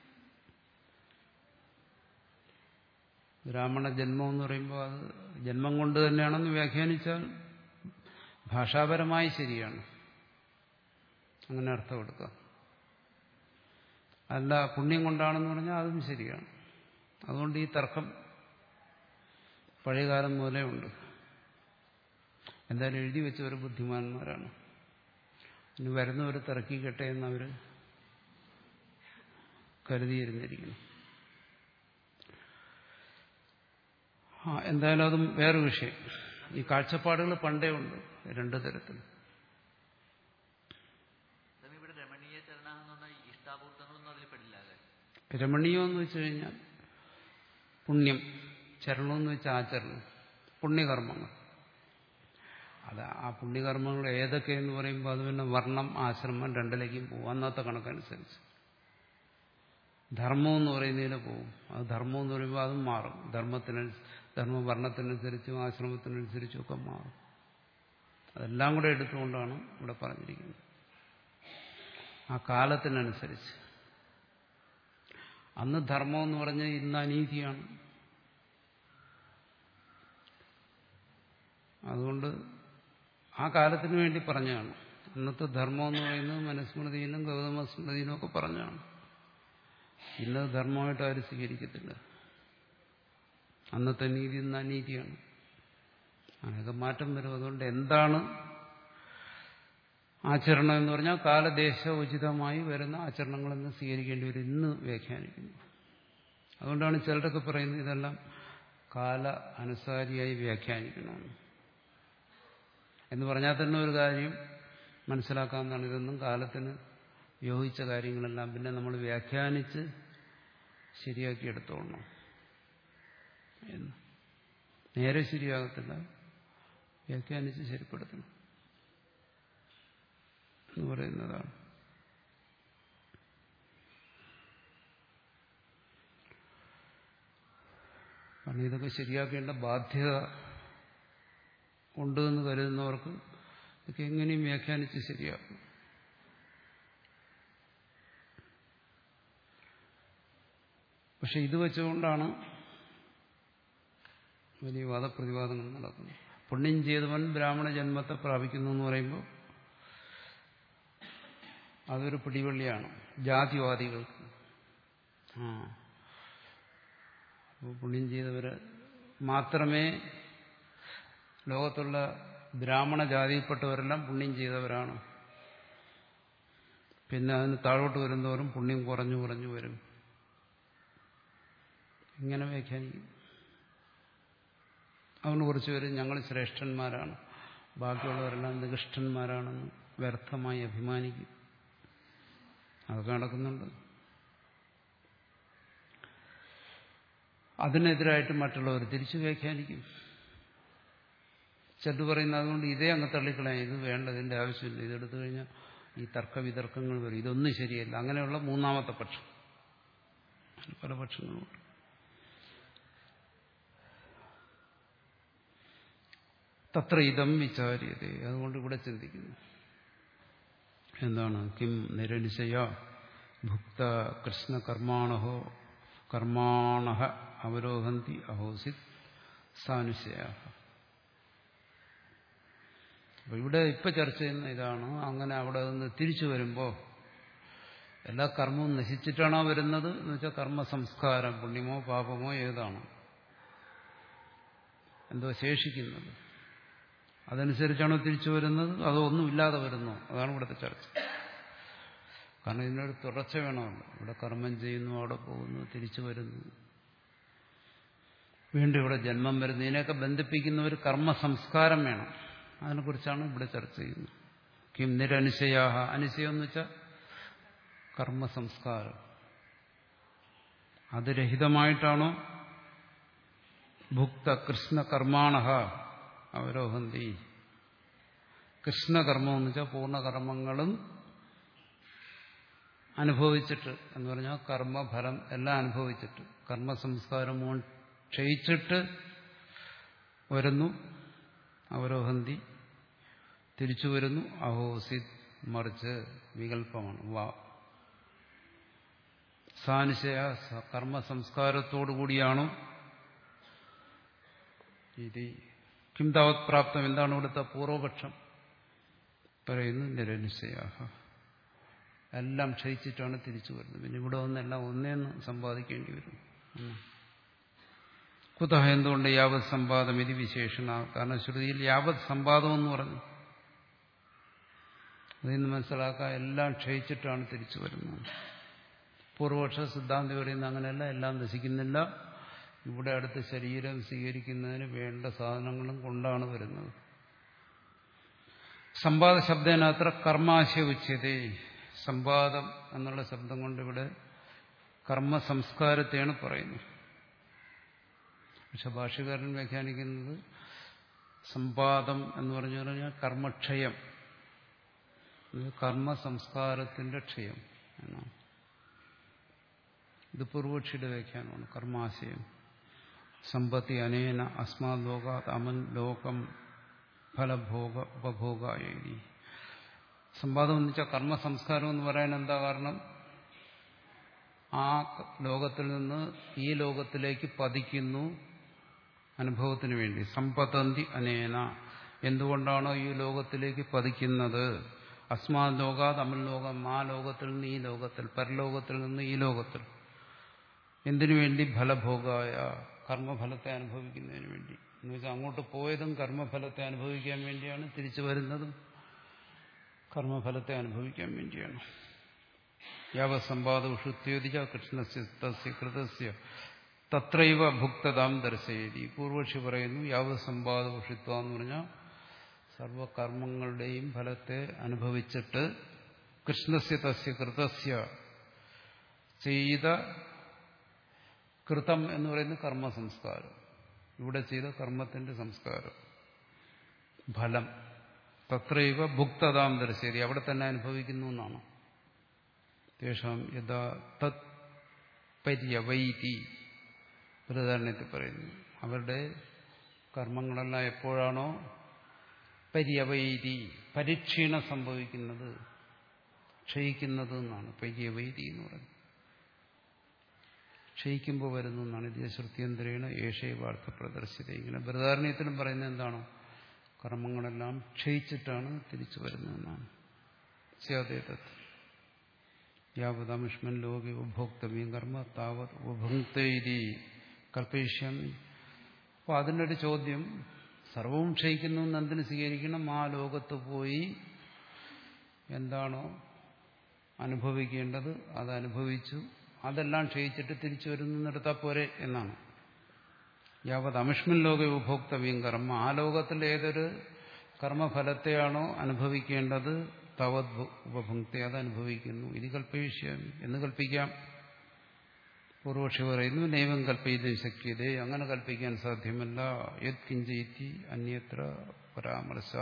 ബ്രാഹ്മണ ജന്മം എന്ന് പറയുമ്പോൾ അത് ജന്മം കൊണ്ട് തന്നെയാണെന്ന് വ്യാഖ്യാനിച്ചാൽ ഭാഷാപരമായി ശരിയാണ് അങ്ങനെ അർത്ഥം എടുക്കാം അല്ല പുണ്യം കൊണ്ടാണെന്ന് പറഞ്ഞാൽ അതും ശരിയാണ് അതുകൊണ്ട് ഈ തർക്കം പഴയകാലം മുതലേ ഉണ്ട് എന്തായാലും എഴുതി വെച്ചവർ ബുദ്ധിമാന്മാരാണ് ഇനി വരുന്നവർ തിറക്കിക്കട്ടെ എന്നവർ കരുതിയിരുന്നിരിക്കുന്നു ആ എന്തായാലും അതും വേറെ വിഷയം ഈ കാഴ്ചപ്പാടുകൾ പണ്ടേ ഉണ്ട് രണ്ടു തരത്തിൽ സ്വാമി ഇവിടെ രമണീയ ചരണ എന്ന് പറഞ്ഞാൽ ഇഷ്ടാപൂർത്തങ്ങളൊന്നും അതിൽ പെടില്ല അല്ലേ രമണീയം എന്ന് വെച്ച് കഴിഞ്ഞാൽ പുണ്യം ചരണം എന്ന് വെച്ചാൽ ആചരണം പുണ്യകർമ്മങ്ങൾ അത് ആ പുണ്യകർമ്മങ്ങൾ ഏതൊക്കെയെന്ന് പറയുമ്പോൾ അത് പിന്നെ വർണ്ണം ആശ്രമം രണ്ടിലേക്കും പോകും അന്നത്തെ കണക്കനുസരിച്ച് ധർമ്മം എന്ന് പറയുന്നതിന് പോകും അത് ധർമ്മം എന്ന് പറയുമ്പോൾ അതും മാറും ധർമ്മത്തിന് ധർമ്മ വർണ്ണത്തിനനുസരിച്ചും ആശ്രമത്തിനനുസരിച്ചും ഒക്കെ മാറും അതെല്ലാം കൂടെ എടുത്തുകൊണ്ടാണ് ഇവിടെ പറഞ്ഞിരിക്കുന്നത് ആ കാലത്തിനനുസരിച്ച് അന്ന് ധർമ്മം എന്ന് പറഞ്ഞാൽ ഇന്ന് അനീതിയാണ് അതുകൊണ്ട് ആ കാലത്തിന് വേണ്ടി പറഞ്ഞതാണ് അന്നത്തെ ധർമ്മം എന്ന് പറയുന്നത് മനുസ്മൃതിയിലും ഗൗതമ സ്മൃതിയിലും ഒക്കെ പറഞ്ഞതാണ് ഇന്നത് ധർമ്മമായിട്ട് ആരും സ്വീകരിക്കത്തില്ല അന്നത്തെ നീതി ഇന്ന് അനീതിയാണ് അങ്ങനെയൊക്കെ മാറ്റം വരും അതുകൊണ്ട് എന്താണ് ആചരണം എന്ന് പറഞ്ഞാൽ കാലദേശ ഉചിതമായി വരുന്ന ആചരണങ്ങളെന്ന് സ്വീകരിക്കേണ്ടി വരും ഇന്ന് വ്യാഖ്യാനിക്കുന്നു അതുകൊണ്ടാണ് ചിലരൊക്കെ പറയുന്നത് ഇതെല്ലാം കാല അനുസാരിയായി വ്യാഖ്യാനിക്കണമെന്ന് എന്ന് പറഞ്ഞാൽ തന്നെ ഒരു കാര്യം മനസ്സിലാക്കാവുന്നതാണ് ഇതൊന്നും കാലത്തിന് യോജിച്ച കാര്യങ്ങളെല്ലാം പിന്നെ നമ്മൾ വ്യാഖ്യാനിച്ച് ശരിയാക്കി എടുത്തോളണം എന്ന് നേരെ ശരിയാകത്തില്ല വ്യാഖ്യാനിച്ച് ശരിപ്പെടുത്തണം എന്ന് പറയുന്നതാണ് കാരണം ഇതൊക്കെ ശരിയാക്കേണ്ട ബാധ്യത ഉണ്ട് എന്ന് കരുതുന്നവർക്ക് ഇതൊക്കെ എങ്ങനെയും വ്യാഖ്യാനിച്ച് ശരിയാക്കും പക്ഷെ ഇത് വെച്ചുകൊണ്ടാണ് വലിയ വാദപ്രതിവാദങ്ങൾ നടക്കുന്നത് പുണ്യം ചെയ്തവൻ ബ്രാഹ്മണ ജന്മത്തെ പ്രാപിക്കുന്നു എന്ന് പറയുമ്പോൾ അതൊരു പിടിവള്ളിയാണ് ജാതിവാദികൾക്ക് ആ അപ്പോൾ പുണ്യം ചെയ്തവര് മാത്രമേ ലോകത്തുള്ള ബ്രാഹ്മണ ജാതിയിൽപ്പെട്ടവരെല്ലാം പുണ്യം ചെയ്തവരാണ് പിന്നെ അതിന് താഴോട്ട് വരുന്നവരും പുണ്യം കുറഞ്ഞു കുറഞ്ഞു വരും ഇങ്ങനെ വ്യാഖ്യാനിക്കും അതുകൊണ്ട് കുറച്ച് പേര് ഞങ്ങൾ ശ്രേഷ്ഠന്മാരാണ് ബാക്കിയുള്ളവരെല്ലാം നികൃഷ്ടന്മാരാണെന്ന് വ്യർത്ഥമായി അഭിമാനിക്കും അതൊക്കെ നടക്കുന്നുണ്ട് അതിനെതിരായിട്ട് മറ്റുള്ളവർ തിരിച്ചു വ്യാഖ്യാനിക്കും ചെല്ലു പറയുന്നത് അതുകൊണ്ട് ഇതേ അങ്ങ് തള്ളിക്കളയാം ഇത് വേണ്ട ഇതിന്റെ ആവശ്യമില്ല ഇതെടുത്തു കഴിഞ്ഞാൽ ഈ തർക്ക വിതർക്കങ്ങൾ വരും ഇതൊന്നും ശരിയല്ല അങ്ങനെയുള്ള മൂന്നാമത്തെ പക്ഷം പല പക്ഷങ്ങളുമുണ്ട് തത്ര ഇതം വിചാര്യത അതുകൊണ്ട് ഇവിടെ ചിന്തിക്കുന്നു എന്താണ് കിം നിരനിശയ ഭുക്ത കൃഷ്ണ കർമാണഹോ കർമാണ അവരോഹന്തി അഹോസിത് സാനുശയ അപ്പൊ ഇവിടെ ഇപ്പൊ ചർച്ച ചെയ്യുന്ന ഇതാണ് അങ്ങനെ അവിടെ നിന്ന് തിരിച്ചു വരുമ്പോൾ എല്ലാ കർമ്മവും നശിച്ചിട്ടാണോ വരുന്നത് എന്ന് വെച്ചാൽ കർമ്മ സംസ്കാരം പുണ്യമോ പാപമോ ഏതാണോ എന്തോ ശേഷിക്കുന്നത് അതനുസരിച്ചാണോ തിരിച്ചു വരുന്നത് അതോ ഒന്നുമില്ലാതെ വരുന്നു അതാണ് ഇവിടുത്തെ ചർച്ച കാരണം ഇതിനൊരു തുടർച്ച വേണമല്ലോ ഇവിടെ കർമ്മം ചെയ്യുന്നു അവിടെ പോകുന്നു തിരിച്ചു വരുന്നു വീണ്ടും ഇവിടെ ജന്മം വരുന്നു ഇതിനെയൊക്കെ ബന്ധിപ്പിക്കുന്ന ഒരു കർമ്മ സംസ്കാരം വേണം അതിനെക്കുറിച്ചാണ് ഇവിടെ ചർച്ച ചെയ്യുന്നത് കിം നിരനുശയാഹ അനുശയം എന്ന് വെച്ചാൽ കർമ്മ സംസ്കാരം അത് രഹിതമായിട്ടാണോ ഭുക്ത കൃഷ്ണകർമാണ അവരോഹന്തി കൃഷ്ണകർമ്മം എന്ന് വെച്ചാൽ പൂർണ്ണകർമ്മങ്ങളും അനുഭവിച്ചിട്ട് എന്ന് പറഞ്ഞാൽ കർമ്മഫലം എല്ലാം അനുഭവിച്ചിട്ട് കർമ്മ സംസ്കാരം മുഴുവൻ ക്ഷയിച്ചിട്ട് വരുന്നു അവരോഹന്തി തിരിച്ചു വരുന്നു അഹോസിത് മറിച്ച് വികല്പമാണ് വാ സാനിശയ കർമ്മ സംസ്കാരത്തോടുകൂടിയാണോ ഇത് കിം താവത് പ്രാപ്തം എന്താണ് ഇവിടുത്തെ പൂർവപക്ഷം പറയുന്നു നിരനുശയാഹ എല്ലാം ക്ഷയിച്ചിട്ടാണ് തിരിച്ചു വരുന്നത് പിന്നെ ഇവിടെ ഒന്നെല്ലാം ഒന്നേന്ന് സമ്പാദിക്കേണ്ടി വരും കുതഹ എന്തുകൊണ്ട് യാവത് സമ്പാദം ഇത് വിശേഷണ കാരണം ശ്രുതിയിൽ യാവത് സമ്പാദം എന്ന് പറഞ്ഞു അതിൽ നിന്ന് മനസ്സിലാക്കാൻ എല്ലാം ക്ഷയിച്ചിട്ടാണ് തിരിച്ചു വരുന്നത് പൂർവപക്ഷ സിദ്ധാന്തി പറയുന്ന അങ്ങനെയല്ല എല്ലാം നശിക്കുന്നില്ല ഇവിടെ അടുത്ത് ശരീരം സ്വീകരിക്കുന്നതിന് വേണ്ട സാധനങ്ങളും കൊണ്ടാണ് വരുന്നത് സമ്പാദ ശബ്ദേനത്ര കർമാശയ ഉച്ചതേ സമ്പാദം എന്നുള്ള ശബ്ദം കൊണ്ട് ഇവിടെ കർമ്മ സംസ്കാരത്തെയാണ് പറയുന്നത് പക്ഷെ ഭാഷകാരൻ വ്യാഖ്യാനിക്കുന്നത് സമ്പാദം എന്ന് പറഞ്ഞു കഴിഞ്ഞാൽ കർമ്മക്ഷയം കർമ്മ സംസ്കാരത്തിന്റെ ക്ഷയം എന്നാണ് ഇത് പൂർവക്ഷിയുടെ വ്യാഖ്യാനമാണ് കർമാശയം സമ്പത്തി അനേന അസ്മാത് ലോകാത് അമൻ ലോകം ഫലഭോഗ ഉപഭോഗായി സമ്പാദം എന്ന് വെച്ചാൽ കർമ്മ സംസ്കാരം എന്ന് പറയാൻ എന്താ കാരണം ആ ലോകത്തിൽ നിന്ന് ഈ ലോകത്തിലേക്ക് പതിക്കുന്നു അനുഭവത്തിന് വേണ്ടി സമ്പതന്തി അനേന എന്തുകൊണ്ടാണോ ഈ ലോകത്തിലേക്ക് പതിക്കുന്നത് അസ്മാ ലോകാത് അമൽ ലോകം ആ ലോകത്തിൽ നിന്ന് ഈ ലോകത്തിൽ പരലോകത്തിൽ നിന്ന് ഈ ലോകത്തിൽ എന്തിനു വേണ്ടി ഫലഭോഗായ കർമ്മഫലത്തെ അനുഭവിക്കുന്നതിന് വേണ്ടി എന്ന് വെച്ചാൽ അങ്ങോട്ട് പോയതും കർമ്മഫലത്തെ അനുഭവിക്കാൻ വേണ്ടിയാണ് തിരിച്ചു വരുന്നതും കർമ്മഫലത്തെ അനുഭവിക്കാൻ വേണ്ടിയാണ് യാവസമ്പാദ ഉഷുത്യോദിച്ച കൃഷ്ണസ്യ കൃതസ്യ തത്രൈവ ഭുക്തതാം ദർശയതി പൂർവക്ഷി പറയുന്നു യാവസമ്പാദ ഉഷിത്വ എന്ന് പറഞ്ഞാൽ സർവകർമ്മങ്ങളുടെയും ഫലത്തെ അനുഭവിച്ചിട്ട് കൃഷ്ണസ്യ തസ്യ കൃതസ്യ ചെയ്ത കൃതം എന്ന് പറയുന്ന കർമ്മ സംസ്കാരം ഇവിടെ ചെയ്ത കർമ്മത്തിന്റെ സംസ്കാരം ഫലം തത്രൈവ ഭുക്തതാം ദർശയതി അവിടെ തന്നെ അനുഭവിക്കുന്നു എന്നാണ് തേഷാം യഥാ തത് പര്യവൈതി പ്രധാരണത്തിൽ പറയുന്നു അവരുടെ കർമ്മങ്ങളെല്ലാം എപ്പോഴാണോ പര്യവൈതി പരിക്ഷീണം സംഭവിക്കുന്നത് ക്ഷയിക്കുന്നത് എന്നാണ് പര്യവൈതി എന്ന് പറയുന്നത് ക്ഷയിക്കുമ്പോൾ വരുന്നു എന്നാണ് ഇത് ശ്രുത്യന്തരേണ ഏഷയ വാർത്ത പ്രദർശിത ഇങ്ങനെ ബൃതാരണ്യത്തിലും പറയുന്നത് എന്താണോ കർമ്മങ്ങളെല്ലാം ക്ഷയിച്ചിട്ടാണ് തിരിച്ചു വരുന്നതെന്നാണ് സ്യാദേതത്ത് യാവതമിഷ്മൻ ലോകെ ഉപഭോക്തവ്യം കർമ്മ താവത് ഉപഭുക്തി കൽപ്പയിഷ്യാമി അപ്പോൾ അതിനൊരു ചോദ്യം സർവവും ക്ഷയിക്കുന്നു എന്ന് എന്തിനു സ്വീകരിക്കണം ആ ലോകത്ത് പോയി എന്താണോ അനുഭവിക്കേണ്ടത് അത് അനുഭവിച്ചു അതെല്ലാം ക്ഷയിച്ചിട്ട് തിരിച്ചു വരുന്നിടത്താൽ പോരെ എന്നാണ് യാവത് അമിഷ്മൻ ലോക ഉപഭോക്തവ്യം കർമ്മ ആ ലോകത്തിൽ ഏതൊരു കർമ്മഫലത്തെയാണോ അനുഭവിക്കേണ്ടത് തവത് ഉപഭുക്തി അത് അനുഭവിക്കുന്നു ഇത് കൽപ്പയിഷ്യാമി എന്ന് കൽപ്പിക്കാം പൂർവക്ഷി പറയുന്നു നൈവം കൽപ്പയിതും ശക്യതേ അങ്ങനെ കൽപ്പിക്കാൻ സാധ്യമല്ല യത് കിഞ്ചയിത്തി അന്യത്ര പരാമർശ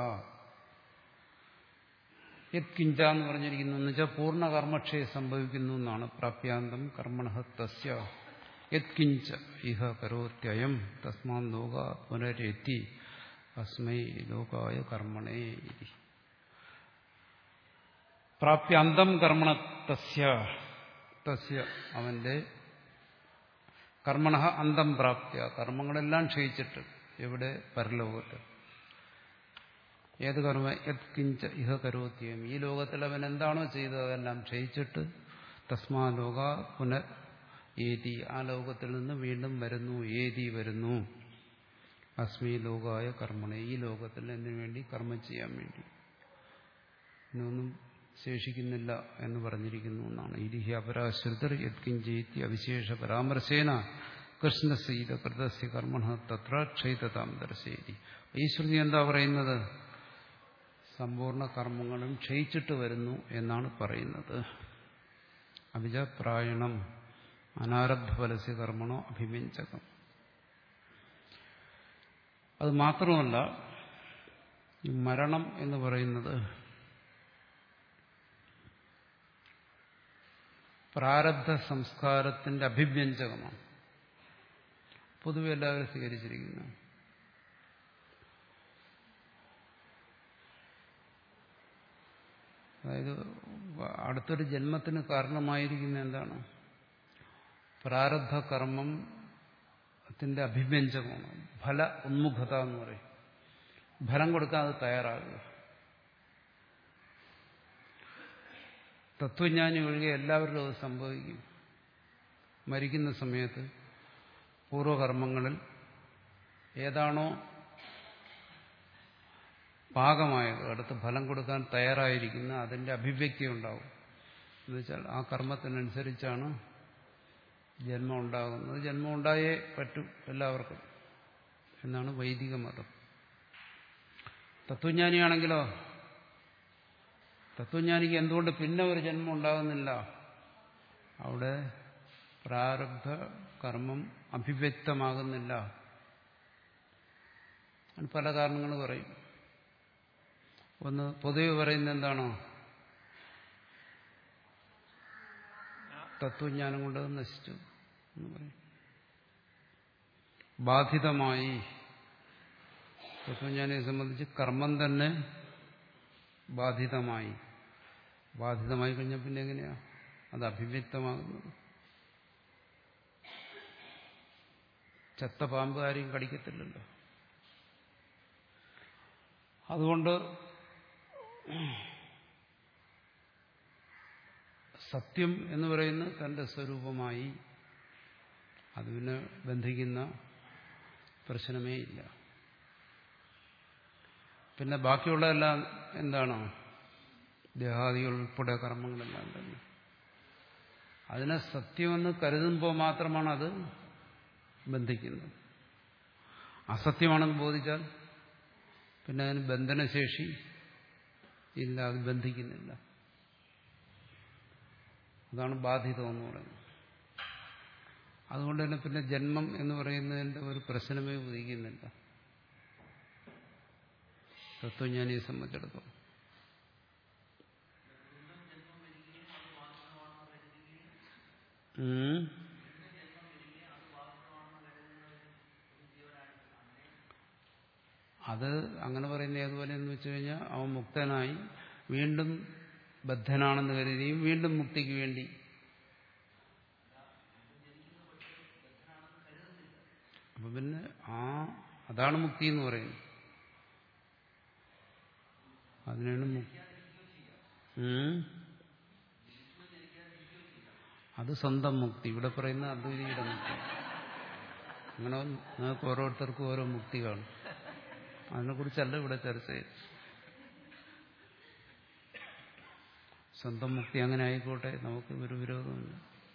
യത് കിഞ്ച എന്ന് പറഞ്ഞിരിക്കുന്നു എന്ന് വെച്ചാൽ പൂർണ്ണ കർമ്മക്ഷയ സംഭവിക്കുന്നു എന്നാണ് പ്രാപ്യാന്തം കർമ്മണ തസ്യ യത് കിഞ്ച ഇഹ കരോത്യയം തസ്മാൻ ലോക പുനരെത്തി അസ്മൈ ലോകായ കർമ്മണേ ഇതി പ്രാപ്യാന്തം കർമ്മണ തസ്യ തസ്യ അവന്റെ കർമ്മണ അന്തം പ്രാപ്തിയ കർമ്മങ്ങളെല്ലാം ക്ഷയിച്ചിട്ട് എവിടെ പരലോകത്ത് ഏത് കർമ്മ യത് കിഞ്ച ഇഹ കരോത്യം ഈ ലോകത്തിൽ അവൻ എന്താണോ ചെയ്തത് അതെല്ലാം ക്ഷയിച്ചിട്ട് തസ്മാ ലോക പുനർ ഏതി ആ ലോകത്തിൽ നിന്ന് വീണ്ടും വരുന്നു ഏതി വരുന്നു അസ്മി ലോകായ കർമ്മണ ഈ ലോകത്തിൽ എന്തിനു വേണ്ടി കർമ്മം ചെയ്യാൻ വേണ്ടി ഇന്നൊന്നും ശേഷിക്കുന്നില്ല എന്ന് പറഞ്ഞിരിക്കുന്നു എന്നാണ് ഇരിഹി അപരാശ്രിതർ യത്കിഞ്ചേത്തി അവിശേഷ പരാമർശേന കൃഷ്ണസീത കൃതസ്യ കർമ്മണ തത്ര ക്ഷയിതതാം ദർശേരി ഈ ശ്രുതി എന്താ പറയുന്നത് സമ്പൂർണ്ണ കർമ്മങ്ങളും ക്ഷയിച്ചിട്ട് വരുന്നു എന്നാണ് പറയുന്നത് അഭിജ പ്രായണം അനാരബ്ധ ഫലസ്യ കർമ്മണോ അഭിവ്യഞ്ജകം അത് മാത്രമല്ല ഈ മരണം എന്ന് പറയുന്നത് പ്രാരബ്ധ സംസ്കാരത്തിന്റെ അഭിവ്യഞ്ജകമാണ് പൊതുവെ എല്ലാവരും സ്വീകരിച്ചിരിക്കുന്നു അതായത് അടുത്തൊരു ജന്മത്തിന് കാരണമായിരിക്കുന്ന എന്താണ് പ്രാരബ്ധ കർമ്മത്തിന്റെ അഭിവ്യഞ്ജകമാണ് ഫല ഉന്മുഖത എന്ന് പറയും ഫലം കൊടുക്കാൻ അത് തയ്യാറാകുക തത്വജ്ഞാനി ഒഴികെ എല്ലാവരിലും അത് സംഭവിക്കും മരിക്കുന്ന സമയത്ത് പൂർവകർമ്മങ്ങളിൽ ഏതാണോ പാകമായത് അടുത്ത് ഫലം കൊടുക്കാൻ തയ്യാറായിരിക്കുന്ന അതിന്റെ അഭിവ്യക്തി ഉണ്ടാവും എന്നുവെച്ചാൽ ആ കർമ്മത്തിനനുസരിച്ചാണ് ജന്മം ഉണ്ടാകുന്നത് ജന്മം ഉണ്ടായേ പറ്റൂ എല്ലാവർക്കും എന്നാണ് വൈദിക മതം തത്വജ്ഞാനിയാണെങ്കിലോ തത്വജ്ഞാനിക്ക് എന്തുകൊണ്ട് പിന്നെ ഒരു ജന്മം ഉണ്ടാകുന്നില്ല അവിടെ പ്രാരബ്ധ കർമ്മം അഭിവ്യക്തമാകുന്നില്ല പല കാരണങ്ങൾ പറയും ഒന്ന് പൊതുവെ പറയുന്നത് എന്താണോ തത്വജ്ഞാനം കൊണ്ട് അത് നശിച്ചു എന്ന് പറയും ബാധിതമായി തത്വജ്ഞാനിയെ സംബന്ധിച്ച് കർമ്മം തന്നെ ബാധിതമായി ബാധിതമായി കഴിഞ്ഞാൽ പിന്നെ എങ്ങനെയാ അത് അഭിവ്യക്തമാകുന്നത് ചത്ത പാമ്പ് ആരെയും കടിക്കത്തില്ലല്ലോ അതുകൊണ്ട് സത്യം എന്ന് പറയുന്നത് തന്റെ സ്വരൂപമായി അതിനെ ബന്ധിക്കുന്ന പ്രശ്നമേ ഇല്ല പിന്നെ ബാക്കിയുള്ളതെല്ലാം എന്താണ് ദേഹാദികൾ ഉൾപ്പെടെ കർമ്മങ്ങളെല്ലാം തന്നെ അതിനെ സത്യമെന്ന് കരുതുമ്പോൾ മാത്രമാണ് അത് ബന്ധിക്കുന്നത് അസത്യമാണെന്ന് ബോധിച്ചാൽ പിന്നെ അതിന് ബന്ധനശേഷി ഇല്ല അത് ബന്ധിക്കുന്നില്ല അതാണ് ബാധിതം എന്ന് പറയുന്നത് അതുകൊണ്ട് തന്നെ പിന്നെ ജന്മം എന്ന് പറയുന്നതിന്റെ ഒരു പ്രശ്നമേ ഉദിക്കുന്നില്ല തത്വജ്ഞാനിയെ സംബന്ധിച്ചിടത്തോളം ഉം. അത് അങ്ങനെ പറയുന്ന ഏതുപോലെ എന്ന് വെച്ച് കഴിഞ്ഞാൽ അവൻ മുക്തനായി വീണ്ടും ബദ്ധനാണെന്ന് കരുതിയും വീണ്ടും മുക്തിക്ക് വേണ്ടി അപ്പൊ പിന്നെ ആ അതാണ് മുക്തി എന്ന് പറയുന്നത് അതിനാണ് മുക്തി ഉം. അത് സ്വന്തം മുക്തി ഇവിടെ പറയുന്ന അദ്വൈതിയുടെ മുക്തി അങ്ങനെ നിങ്ങൾക്ക് ഓരോരുത്തർക്കും ഓരോ മുക്തി കാണും അതിനെക്കുറിച്ചല്ല ഇവിടെ ചർച്ച ചെയ്ത് സ്വന്തം മുക്തി അങ്ങനെ ആയിക്കോട്ടെ നമുക്ക് ഒരു വിരോധമില്ല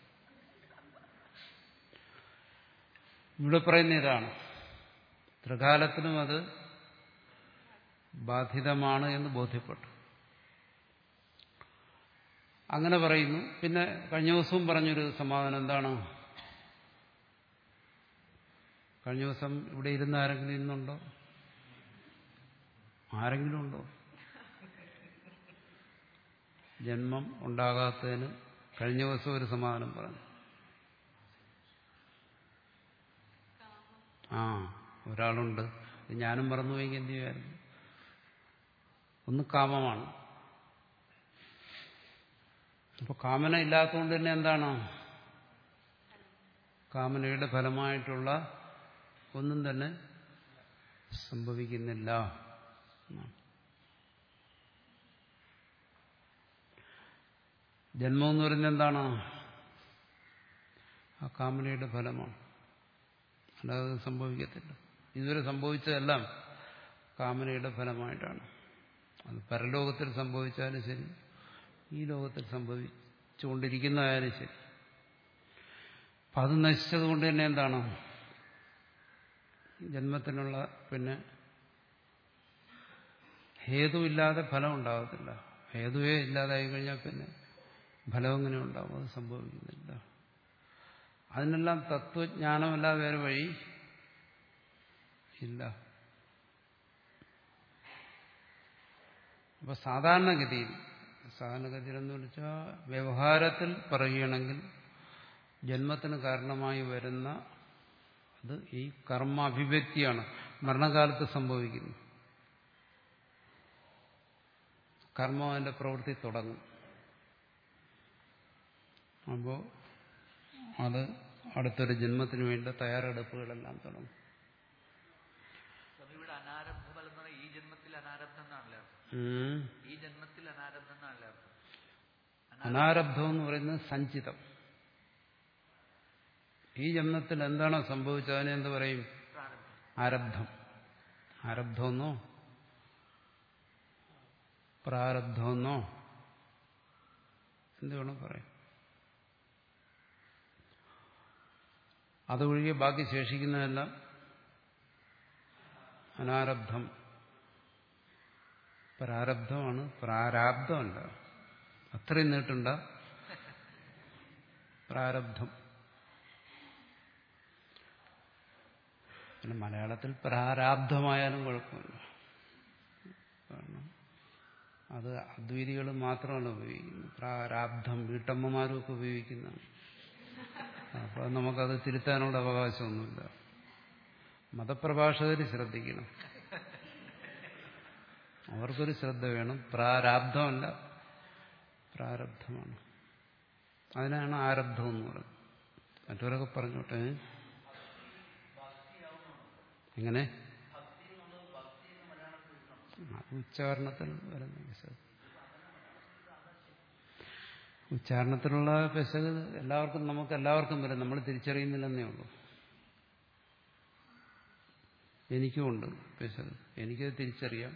ഇവിടെ പറയുന്ന ഇതാണ് ത്രികാലത്തിനും അത് ബാധിതമാണ് എന്ന് ബോധ്യപ്പെട്ടു അങ്ങനെ പറയുന്നു പിന്നെ കഴിഞ്ഞ ദിവസവും പറഞ്ഞൊരു സമാധാനം എന്താണ് കഴിഞ്ഞ ദിവസം ഇവിടെ ഇരുന്ന് ആരെങ്കിലും ഇന്നുണ്ടോ ആരെങ്കിലും ഉണ്ടോ ജന്മം ഉണ്ടാകാത്തതിന് കഴിഞ്ഞ ദിവസം ഒരു സമാധാനം പറഞ്ഞു ആ ഒരാളുണ്ട് ഇത് ഞാനും മറന്നുപോയെങ്കിൽ എന്ത് ചെയ്യുമായിരുന്നു ഒന്ന് കാമമാണ് അപ്പൊ കാമന ഇല്ലാത്തതുകൊണ്ട് തന്നെ എന്താണ് കാമനയുടെ ഫലമായിട്ടുള്ള ഒന്നും തന്നെ സംഭവിക്കുന്നില്ല എന്നാണ്. ജന്മം എന്ന് പറയുന്നത് എന്താണ് ആ കാമനയുടെ ഫലമാണ് അല്ലാതെ അത് സംഭവിക്കത്തില്ല ഇതുവരെ സംഭവിച്ചതെല്ലാം കാമനയുടെ ഫലമായിട്ടാണ് അത് പരലോകത്തിൽ സംഭവിച്ചാലും ശരി ഈ ലോകത്തിൽ സംഭവിച്ചുകൊണ്ടിരിക്കുന്നതായാലും ശരി അപ്പം അത് നശിച്ചതുകൊണ്ട് തന്നെ എന്താണ് ജന്മത്തിനുള്ള പിന്നെ ഹേതുവില്ലാതെ ഫലം ഉണ്ടാകത്തില്ല ഹേതുവേ ഇല്ലാതായി കഴിഞ്ഞാൽ പിന്നെ ഫലം എങ്ങനെ ഉണ്ടാവും അത് സംഭവിക്കുന്നില്ല അതിനെല്ലാം തത്വജ്ഞാനമല്ലാതെ വേറെ വഴി ഇല്ല അപ്പൊ സാധാരണഗതിയിൽ സാധാരണഗതിയിൽ എന്ന് വെച്ചാൽ വ്യവഹാരത്തിൽ പറയുകയാണെങ്കിൽ ജന്മത്തിന് കാരണമായി വരുന്ന അത് ഈ കർമ്മ അഭിവ്യക്തിയാണ് മരണകാലത്ത് സംഭവിക്കുന്നത് കർമ്മം അതിന്റെ പ്രവൃത്തി തുടങ്ങും അപ്പോൾ അത് അടുത്തൊരു ജന്മത്തിന് വേണ്ട തയ്യാറെടുപ്പുകളെല്ലാം തുടങ്ങും സ്വാമി ഇവിടെ അനാരബ്ധ ഫലം എന്ന് പറഞ്ഞാൽ ഈ ജന്മത്തിൽ അനാരബ്ധം എന്നാണല്ലേ അർത്ഥം ഉം. ഈ ജന്മത്തിൽ അനാരബ്ധം എന്നാണല്ലേ അർത്ഥം അനാരബ്ധം എന്ന് പറയുന്നത് സഞ്ചിതം ഈ ജന്മത്തിൽ എന്താണോ സംഭവിച്ചത് അതിനെ എന്ത് പറയും പ്രാരബ്ധം ആരബ്ധം ആരബ്ധമെന്നോ പ്രാരബ്ധമെന്നോ എന്ത് വേണം പറയാം അതൊഴികെ ബാക്കി ശേഷിക്കുന്നതെല്ലാം അനാരബ്ധം പ്രാരബ്ധമാണ് പ്രാരാബ്ധമല്ല അത്രയും നീട്ടണ്ട പ്രാരബ്ധം പിന്നെ മലയാളത്തിൽ പ്രാരാബ്ധമായാലും കുഴപ്പമില്ല കാരണം അത് അദ്വൈതികൾ മാത്രമല്ല ഉപയോഗിക്കുന്നത് പ്രാരാബ്ധം വീട്ടമ്മമാരും ഒക്കെ ഉപയോഗിക്കുന്നതാണ് അപ്പോൾ നമുക്കത് തിരുത്താനുള്ള അവകാശമൊന്നുമില്ല മതപ്രഭാഷകർ ശ്രദ്ധിക്കണം അവർക്കൊരു ശ്രദ്ധ വേണം പ്രാരാബ്ധമല്ല പ്രാരബ്ധമാണ് അതിനാണ് ആരബ്ധം എന്ന് പറയുന്നത് മറ്റവരൊക്കെ പറഞ്ഞോട്ടെ എങ്ങനെ അത് ഉച്ചാരണത്തിൽ വരുന്ന പിശക് ഉച്ചാരണത്തിലുള്ള പിശക് എല്ലാവർക്കും നമുക്ക് എല്ലാവർക്കും വരും നമ്മൾ തിരിച്ചറിയുന്നില്ലെന്നേ ഉള്ളൂ എനിക്കുമുണ്ട് പിശക് എനിക്കത് തിരിച്ചറിയാം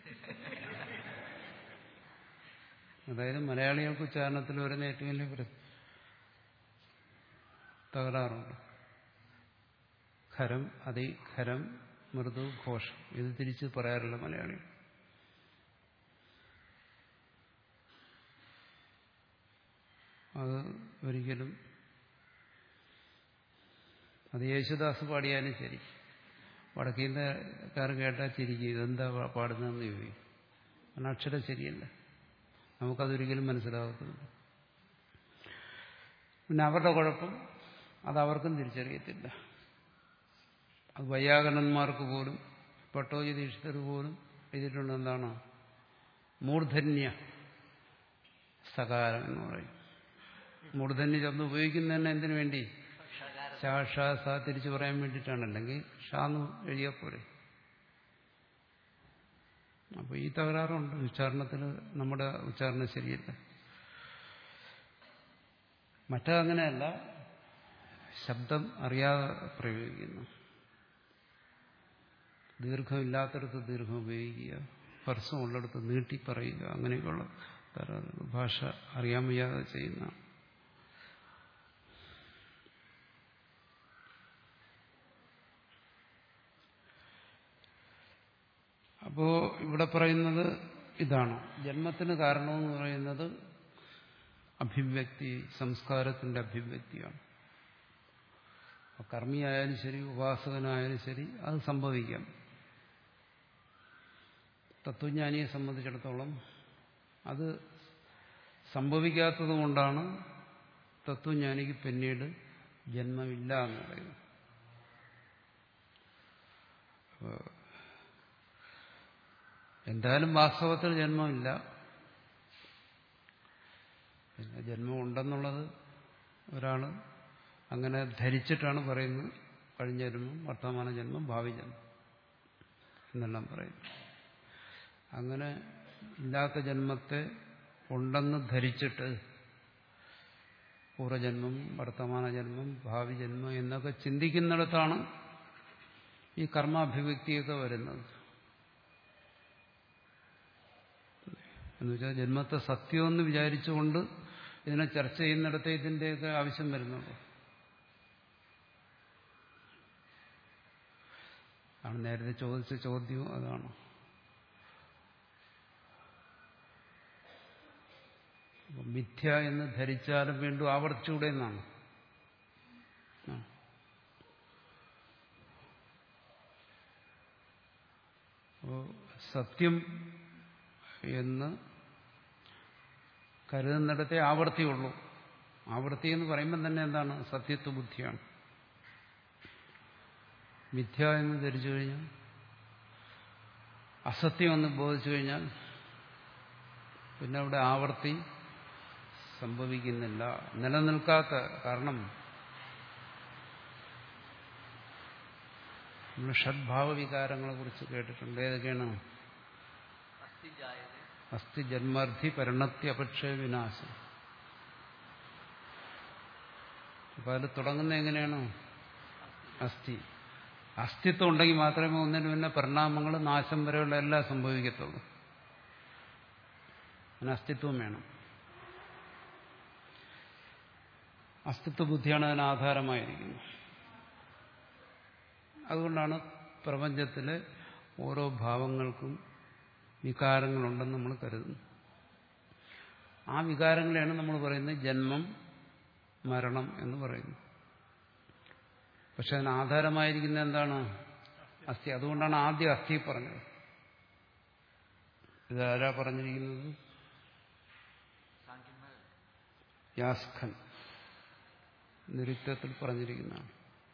അതായത് മലയാളികൾക്ക് ഉച്ചാരണത്തിൽ വരുന്ന ഏറ്റവും വലിയ പ്ര- തകരാറുണ്ട് ഖരം അതി ഖരം മൃദു ഘോഷം ഇത് തിരിച്ച് പറയാറില്ല മലയാളികൾ അത് ഒരിക്കലും അത് യേശുദാസ് പാടിയാലും ശരി വടക്കേന്ത്യക്കാർ കേട്ടാൽ ചിരിക്കും ഇതെന്താ പാ- പാടുന്നതെന്ന് ചോദിക്കും കാരണം അക്ഷരം ശരിയല്ല നമുക്കതൊരിക്കലും മനസ്സിലാകത്തില്ല പിന്നെ അവരുടെ കുഴപ്പം അത് അവർക്കും തിരിച്ചറിയത്തില്ല അത് വൈയാകരണന്മാർക്ക് പോലും പട്ടോജി ദീക്ഷിതർ പോലും എഴുതിയിട്ടുണ്ട് എന്താണ് മൂർധന്യ സകാരം എന്ന് പറയും മൂർധന്യ ശബ്ദം ഉപയോഗിക്കുന്നത് തന്നെ എന്തിനു വേണ്ടി ഷകാരം ഷാ ഷാ സാ തിരിച്ചു പറയാൻ വേണ്ടിയിട്ടാണ് അല്ലെങ്കിൽ ഷാന്ന് എഴുതിയാൽ പോരെ അപ്പോൾ ഈ തകരാറുണ്ട് ഉച്ചാരണത്തിൽ നമ്മുടെ ഉച്ചാരണം ശരിയല്ല മറ്റതങ്ങനെയല്ല ശബ്ദം അറിയാതെ പ്രയോഗിക്കുന്നു ദീർഘമില്ലാത്തടത്ത് ദീർഘം ഉപയോഗിക്കുക പർസം ഉള്ളിടത്ത് നീട്ടി പറയുക അങ്ങനെയൊക്കെയുള്ള തകരാറുകൾ ഭാഷ അറിയാൻ വയ്യാതെ ചെയ്യുന്ന അപ്പോ ഇവിടെ പറയുന്നത് ഇതാണ് ജന്മത്തിന് കാരണമെന്ന് പറയുന്നത് അഭിവ്യക്തി സംസ്കാരത്തിന്റെ അഭിവ്യക്തിയാണ് അപ്പൊ കർമ്മിയായാലും ശരി ഉപാസകനായാലും ശരി അത് സംഭവിക്കാം തത്വജ്ഞാനിയെ സംബന്ധിച്ചിടത്തോളം അത് സംഭവിക്കാത്തത് കൊണ്ടാണ് തത്വജ്ഞാനിക്ക് പിന്നീട് ജന്മമില്ല എന്ന് പറയുന്നത് അപ്പോ എന്തായാലും വാസ്തവത്തിൽ ജന്മമില്ല പിന്നെ ജന്മം ഉണ്ടെന്നുള്ളത് ഒരാൾ അങ്ങനെ ധരിച്ചിട്ടാണ് പറയുന്നത് കഴിഞ്ഞ ജന്മം വർത്തമാന ജന്മം ഭാവി ജന്മം എന്നെല്ലാം പറയുന്നു അങ്ങനെ ഇല്ലാത്ത ജന്മത്തെ ഉണ്ടെന്ന് ധരിച്ചിട്ട് പൂർവ്വജന്മം വർത്തമാന ജന്മം ഭാവി ജന്മം എന്നൊക്കെ ചിന്തിക്കുന്നിടത്താണ് ഈ കർമാഭിവ്യക്തിയൊക്കെ വരുന്നത് എന്നുവെച്ചാൽ ജന്മത്തെ സത്യമെന്ന് വിചാരിച്ചുകൊണ്ട് ഇതിനെ ചർച്ച ചെയ്യുന്നിടത്ത് ഇതിൻ്റെയൊക്കെ ആവശ്യം വരുന്നുള്ളൂ ആണ് നേരത്തെ ചോദിച്ച ചോദ്യവും അതാണ് അപ്പം മിഥ്യ എന്ന് ധരിച്ചാലും വീണ്ടും ആവർത്തിച്ചുകൂടെ എന്നാണ് ആ. അപ്പോ സത്യം എന്ന് കരുതുന്നിടത്തെ ആവർത്തിയുള്ളൂ ആവർത്തി എന്ന് പറയുമ്പം തന്നെ എന്താണ് സത്യത്വ ബുദ്ധിയാണ് മിഥ്യ എന്ന് ധരിച്ചു കഴിഞ്ഞാൽ അസത്യം എന്ന് ബോധിച്ചു കഴിഞ്ഞാൽ പിന്നെ അവിടെ ആവർത്തി സംഭവിക്കുന്നില്ല നിലനിൽക്കാത്ത കാരണം നമ്മൾ ഷഡ്ഭാവ വികാരങ്ങളെ കുറിച്ച് കേട്ടിട്ടുണ്ട് ഏതൊക്കെയാണ് അസ്ഥി ജായതേ അസ്ഥി ജന്മാർത്ഥി പരിണത്തി അപക്ഷയ വിനാശം അപ്പൊ അതിൽ തുടങ്ങുന്ന എങ്ങനെയാണ് അസ്ഥി അസ്തിത്വം ഉണ്ടെങ്കിൽ മാത്രമേ ഒന്നിനു പിന്നെ പരിണാമങ്ങൾ നാശം വരെയുള്ള എല്ലാം സംഭവിക്കത്തുള്ളൂ അതിന് അസ്തിത്വം വേണം അസ്തിത്വ ബുദ്ധിയാണ് അതിന് ആധാരമായിരിക്കുന്നത് അതുകൊണ്ടാണ് പ്രപഞ്ചത്തിലെ ഓരോ ഭാവങ്ങൾക്കും വികാരങ്ങളുണ്ടെന്ന് നമ്മൾ കരുതുന്നു ആ വികാരങ്ങളെയാണ് നമ്മൾ പറയുന്നത് ജന്മം മരണം എന്ന് പറയുന്നു പക്ഷെ അതിന് ആധാരമായിരിക്കുന്ന എന്താണ് അസ്ഥി അതുകൊണ്ടാണ് ആദ്യം അസ്ഥി പറഞ്ഞത് ഇതാരാ പറഞ്ഞിരിക്കുന്നത് സാഖ്യന്മാർ യാസ്ഖൻ നിരുത്തത്തിൽ പറഞ്ഞിരിക്കുന്നതാണ്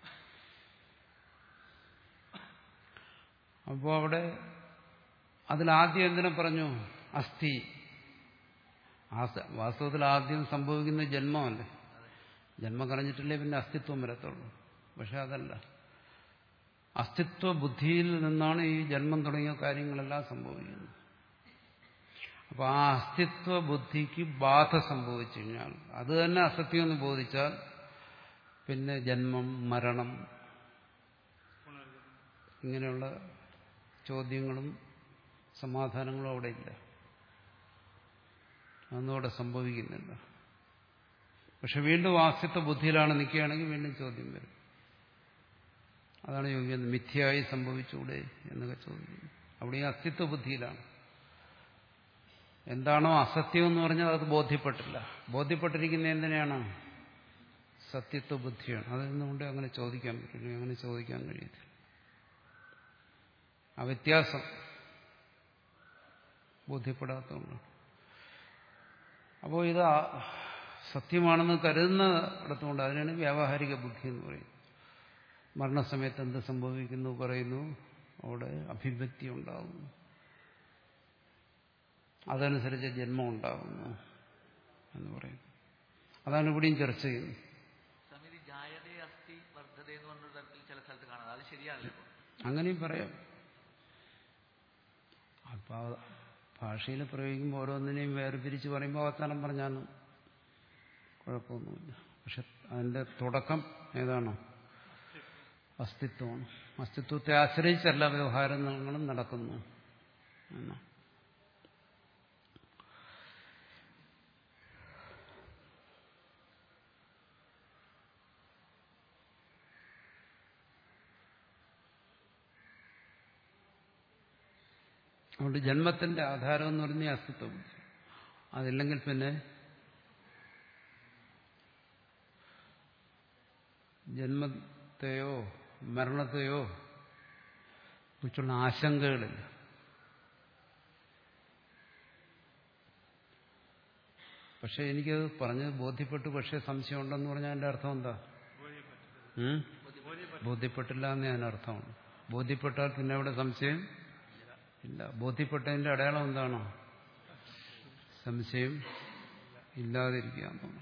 അപ്പോൾ അവിടെ അതിലാദ്യം എന്തിനെ പറഞ്ഞു അസ്ഥി ആസ- വാസ്തവത്തിൽ ആദ്യം സംഭവിക്കുന്ന ജന്മമല്ലേ ജന്മം കളഞ്ഞിട്ടില്ലേ പിന്നെ അസ്തിത്വം വരത്തുള്ളൂ പക്ഷെ അതല്ല അസ്തിത്വ ബുദ്ധിയിൽ നിന്നാണ് ഈ ജന്മം തുടങ്ങിയ കാര്യങ്ങളെല്ലാം സംഭവിക്കുന്നത് അപ്പൊ ആ അസ്തിത്വ ബുദ്ധിക്ക് ബാധ സംഭവിച്ചു കഴിഞ്ഞാൽ അത് തന്നെ അസത്യം എന്ന് ബോധിച്ചാൽ പിന്നെ ജന്മം മരണം ഇങ്ങനെയുള്ള ചോദ്യങ്ങളും സമാധാനങ്ങളും അവിടെ ഇല്ല അതൊന്നും അവിടെ സംഭവിക്കുന്നില്ല പക്ഷെ വീണ്ടും ആസ്തിത്വ ബുദ്ധിയിലാണ് നിൽക്കുകയാണെങ്കിൽ വീണ്ടും ചോദ്യം വരും അതാണ് ചോദിക്കുന്നത് മിഥ്യയായി സംഭവിച്ചൂടെ എന്നൊക്കെ ചോദിക്കുന്നു അവിടെ ഈ അസ്തിത്വ ബുദ്ധിയിലാണ് എന്താണോ അസത്യം എന്ന് പറഞ്ഞാൽ അത് ബോധ്യപ്പെട്ടില്ല ബോധ്യപ്പെട്ടിരിക്കുന്ന എന്തിനാണ് സത്യത്വ ബുദ്ധിയാണ് അതിൽ നിന്നുകൊണ്ട് അങ്ങനെ ചോദിക്കാൻ പറ്റില്ല അങ്ങനെ ചോദിക്കാൻ കഴിയത്തില്ല ആ വ്യത്യാസം ബോധ്യപ്പെടാത്തതുകൊണ്ട് അപ്പോൾ ഇത് ആ- സത്യമാണെന്ന് കരുതുന്ന ഇടത്തുകൊണ്ട് അതിനാണ് വ്യാവഹാരിക ബുദ്ധി എന്ന് പറയുന്നത് മരണസമയത്ത് എന്ത് സംഭവിക്കുന്നു പറയുന്നു അവിടെ അഭിവ്യക്തി ഉണ്ടാകുന്നു അതനുസരിച്ച് ജന്മം ഉണ്ടാകുന്നു എന്ന് പറയുന്നു അതാണ് ഇവിടെയും ചർച്ച ചെയ്യുന്നത് സമിതി ജായതേ അസ്ഥി വർദ്ധതേ എന്ന് പറഞ്ഞ തരത്തിൽ ചില സ്ഥലത്ത് കാണാം അത് ശരിയാണല്ലോ ഇപ്പൊ. അങ്ങനെയും പറയാം അപ്പൊ ഭാഷയിൽ പ്രയോഗിക്കുമ്പോൾ ഓരോന്നിനെയും വേർപിരിച്ച് പറയുമ്പോൾ അവസാനം പറഞ്ഞാലും കുഴപ്പമൊന്നുമില്ല പക്ഷെ അതിന്റെ തുടക്കം ഏതാണ് അസ്തിത്വമാണ് അസ്തിത്വത്തെ ആശ്രയിച്ചല്ല വ്യവഹാരങ്ങളും നടക്കുന്നു എന്നാ അതുകൊണ്ട് ജന്മത്തിന്റെ ആധാരം എന്ന് പറഞ്ഞ അസ്തിത്വം അതില്ലെങ്കിൽ പിന്നെ ജന്മത്തെയോ മരണത്തെയോ കുറിച്ചുള്ള ആശങ്കകളില്ല പക്ഷെ എനിക്കത് പറഞ്ഞ് ബോധ്യപ്പെട്ടു പക്ഷെ സംശയമുണ്ടെന്ന് പറഞ്ഞാൽ അതിന്റെ അർത്ഥം എന്താ ഉം? ബോധ്യപ്പെട്ടില്ല എന്ന് ഞാൻ അർത്ഥമാണ് ബോധ്യപ്പെട്ടാൽ പിന്നെ അവിടെ സംശയം ഇല്ല ബോധ്യപ്പെട്ടതിന്റെ അടയാളം എന്താണോ സംശയം ഇല്ലാതിരിക്കുക എന്നുള്ളത്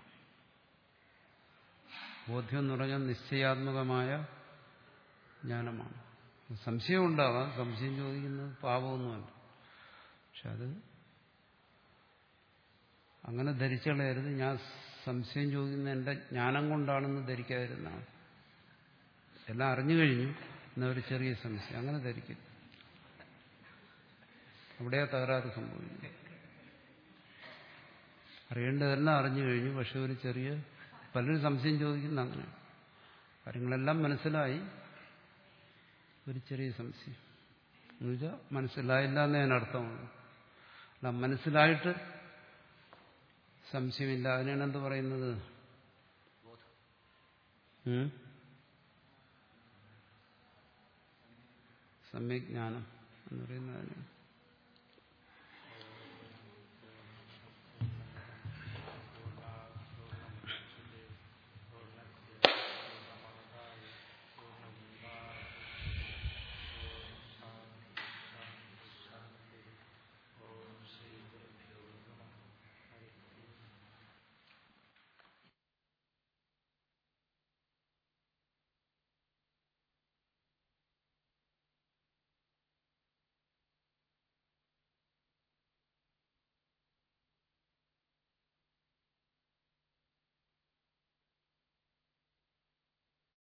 ബോധ്യം എന്ന് പറഞ്ഞാൽ നിശ്ചയാത്മകമായ ജ്ഞാനമാണ് സംശയം ഉണ്ടാവാം സംശയം ചോദിക്കുന്നത് പാപമൊന്നുമല്ല പക്ഷെ അത് അങ്ങനെ ധരിച്ചു കളയരുത് ഞാൻ സംശയം ചോദിക്കുന്ന എൻ്റെ ജ്ഞാനം കൊണ്ടാണെന്ന് ധരിക്കാതിരുന്ന എല്ലാം അറിഞ്ഞു കഴിഞ്ഞു എന്നാ ഒരു ചെറിയ സംശയം അങ്ങനെ ധരിക്കും അവിടെയാ തകരാറ് സംഭവിക്കുന്നത് അറിയേണ്ടതെല്ലാം അറിഞ്ഞു കഴിഞ്ഞു പക്ഷെ ഒരു ചെറിയ പലരും സംശയം ചോദിക്കുന്ന അങ്ങനെ കാര്യങ്ങളെല്ലാം മനസ്സിലായി ഒരു ചെറിയ സംശയം എന്നുവെച്ചാൽ മനസ്സിലായില്ല എന്നേ അതിനർത്ഥമുള്ളൂ അല്ല മനസ്സിലായിട്ട് സംശയമില്ല അതിനാണ് എന്ത് പറയുന്നത് ഉം? സമ്യജ്ഞാനം എന്ന് പറയുന്നതിന്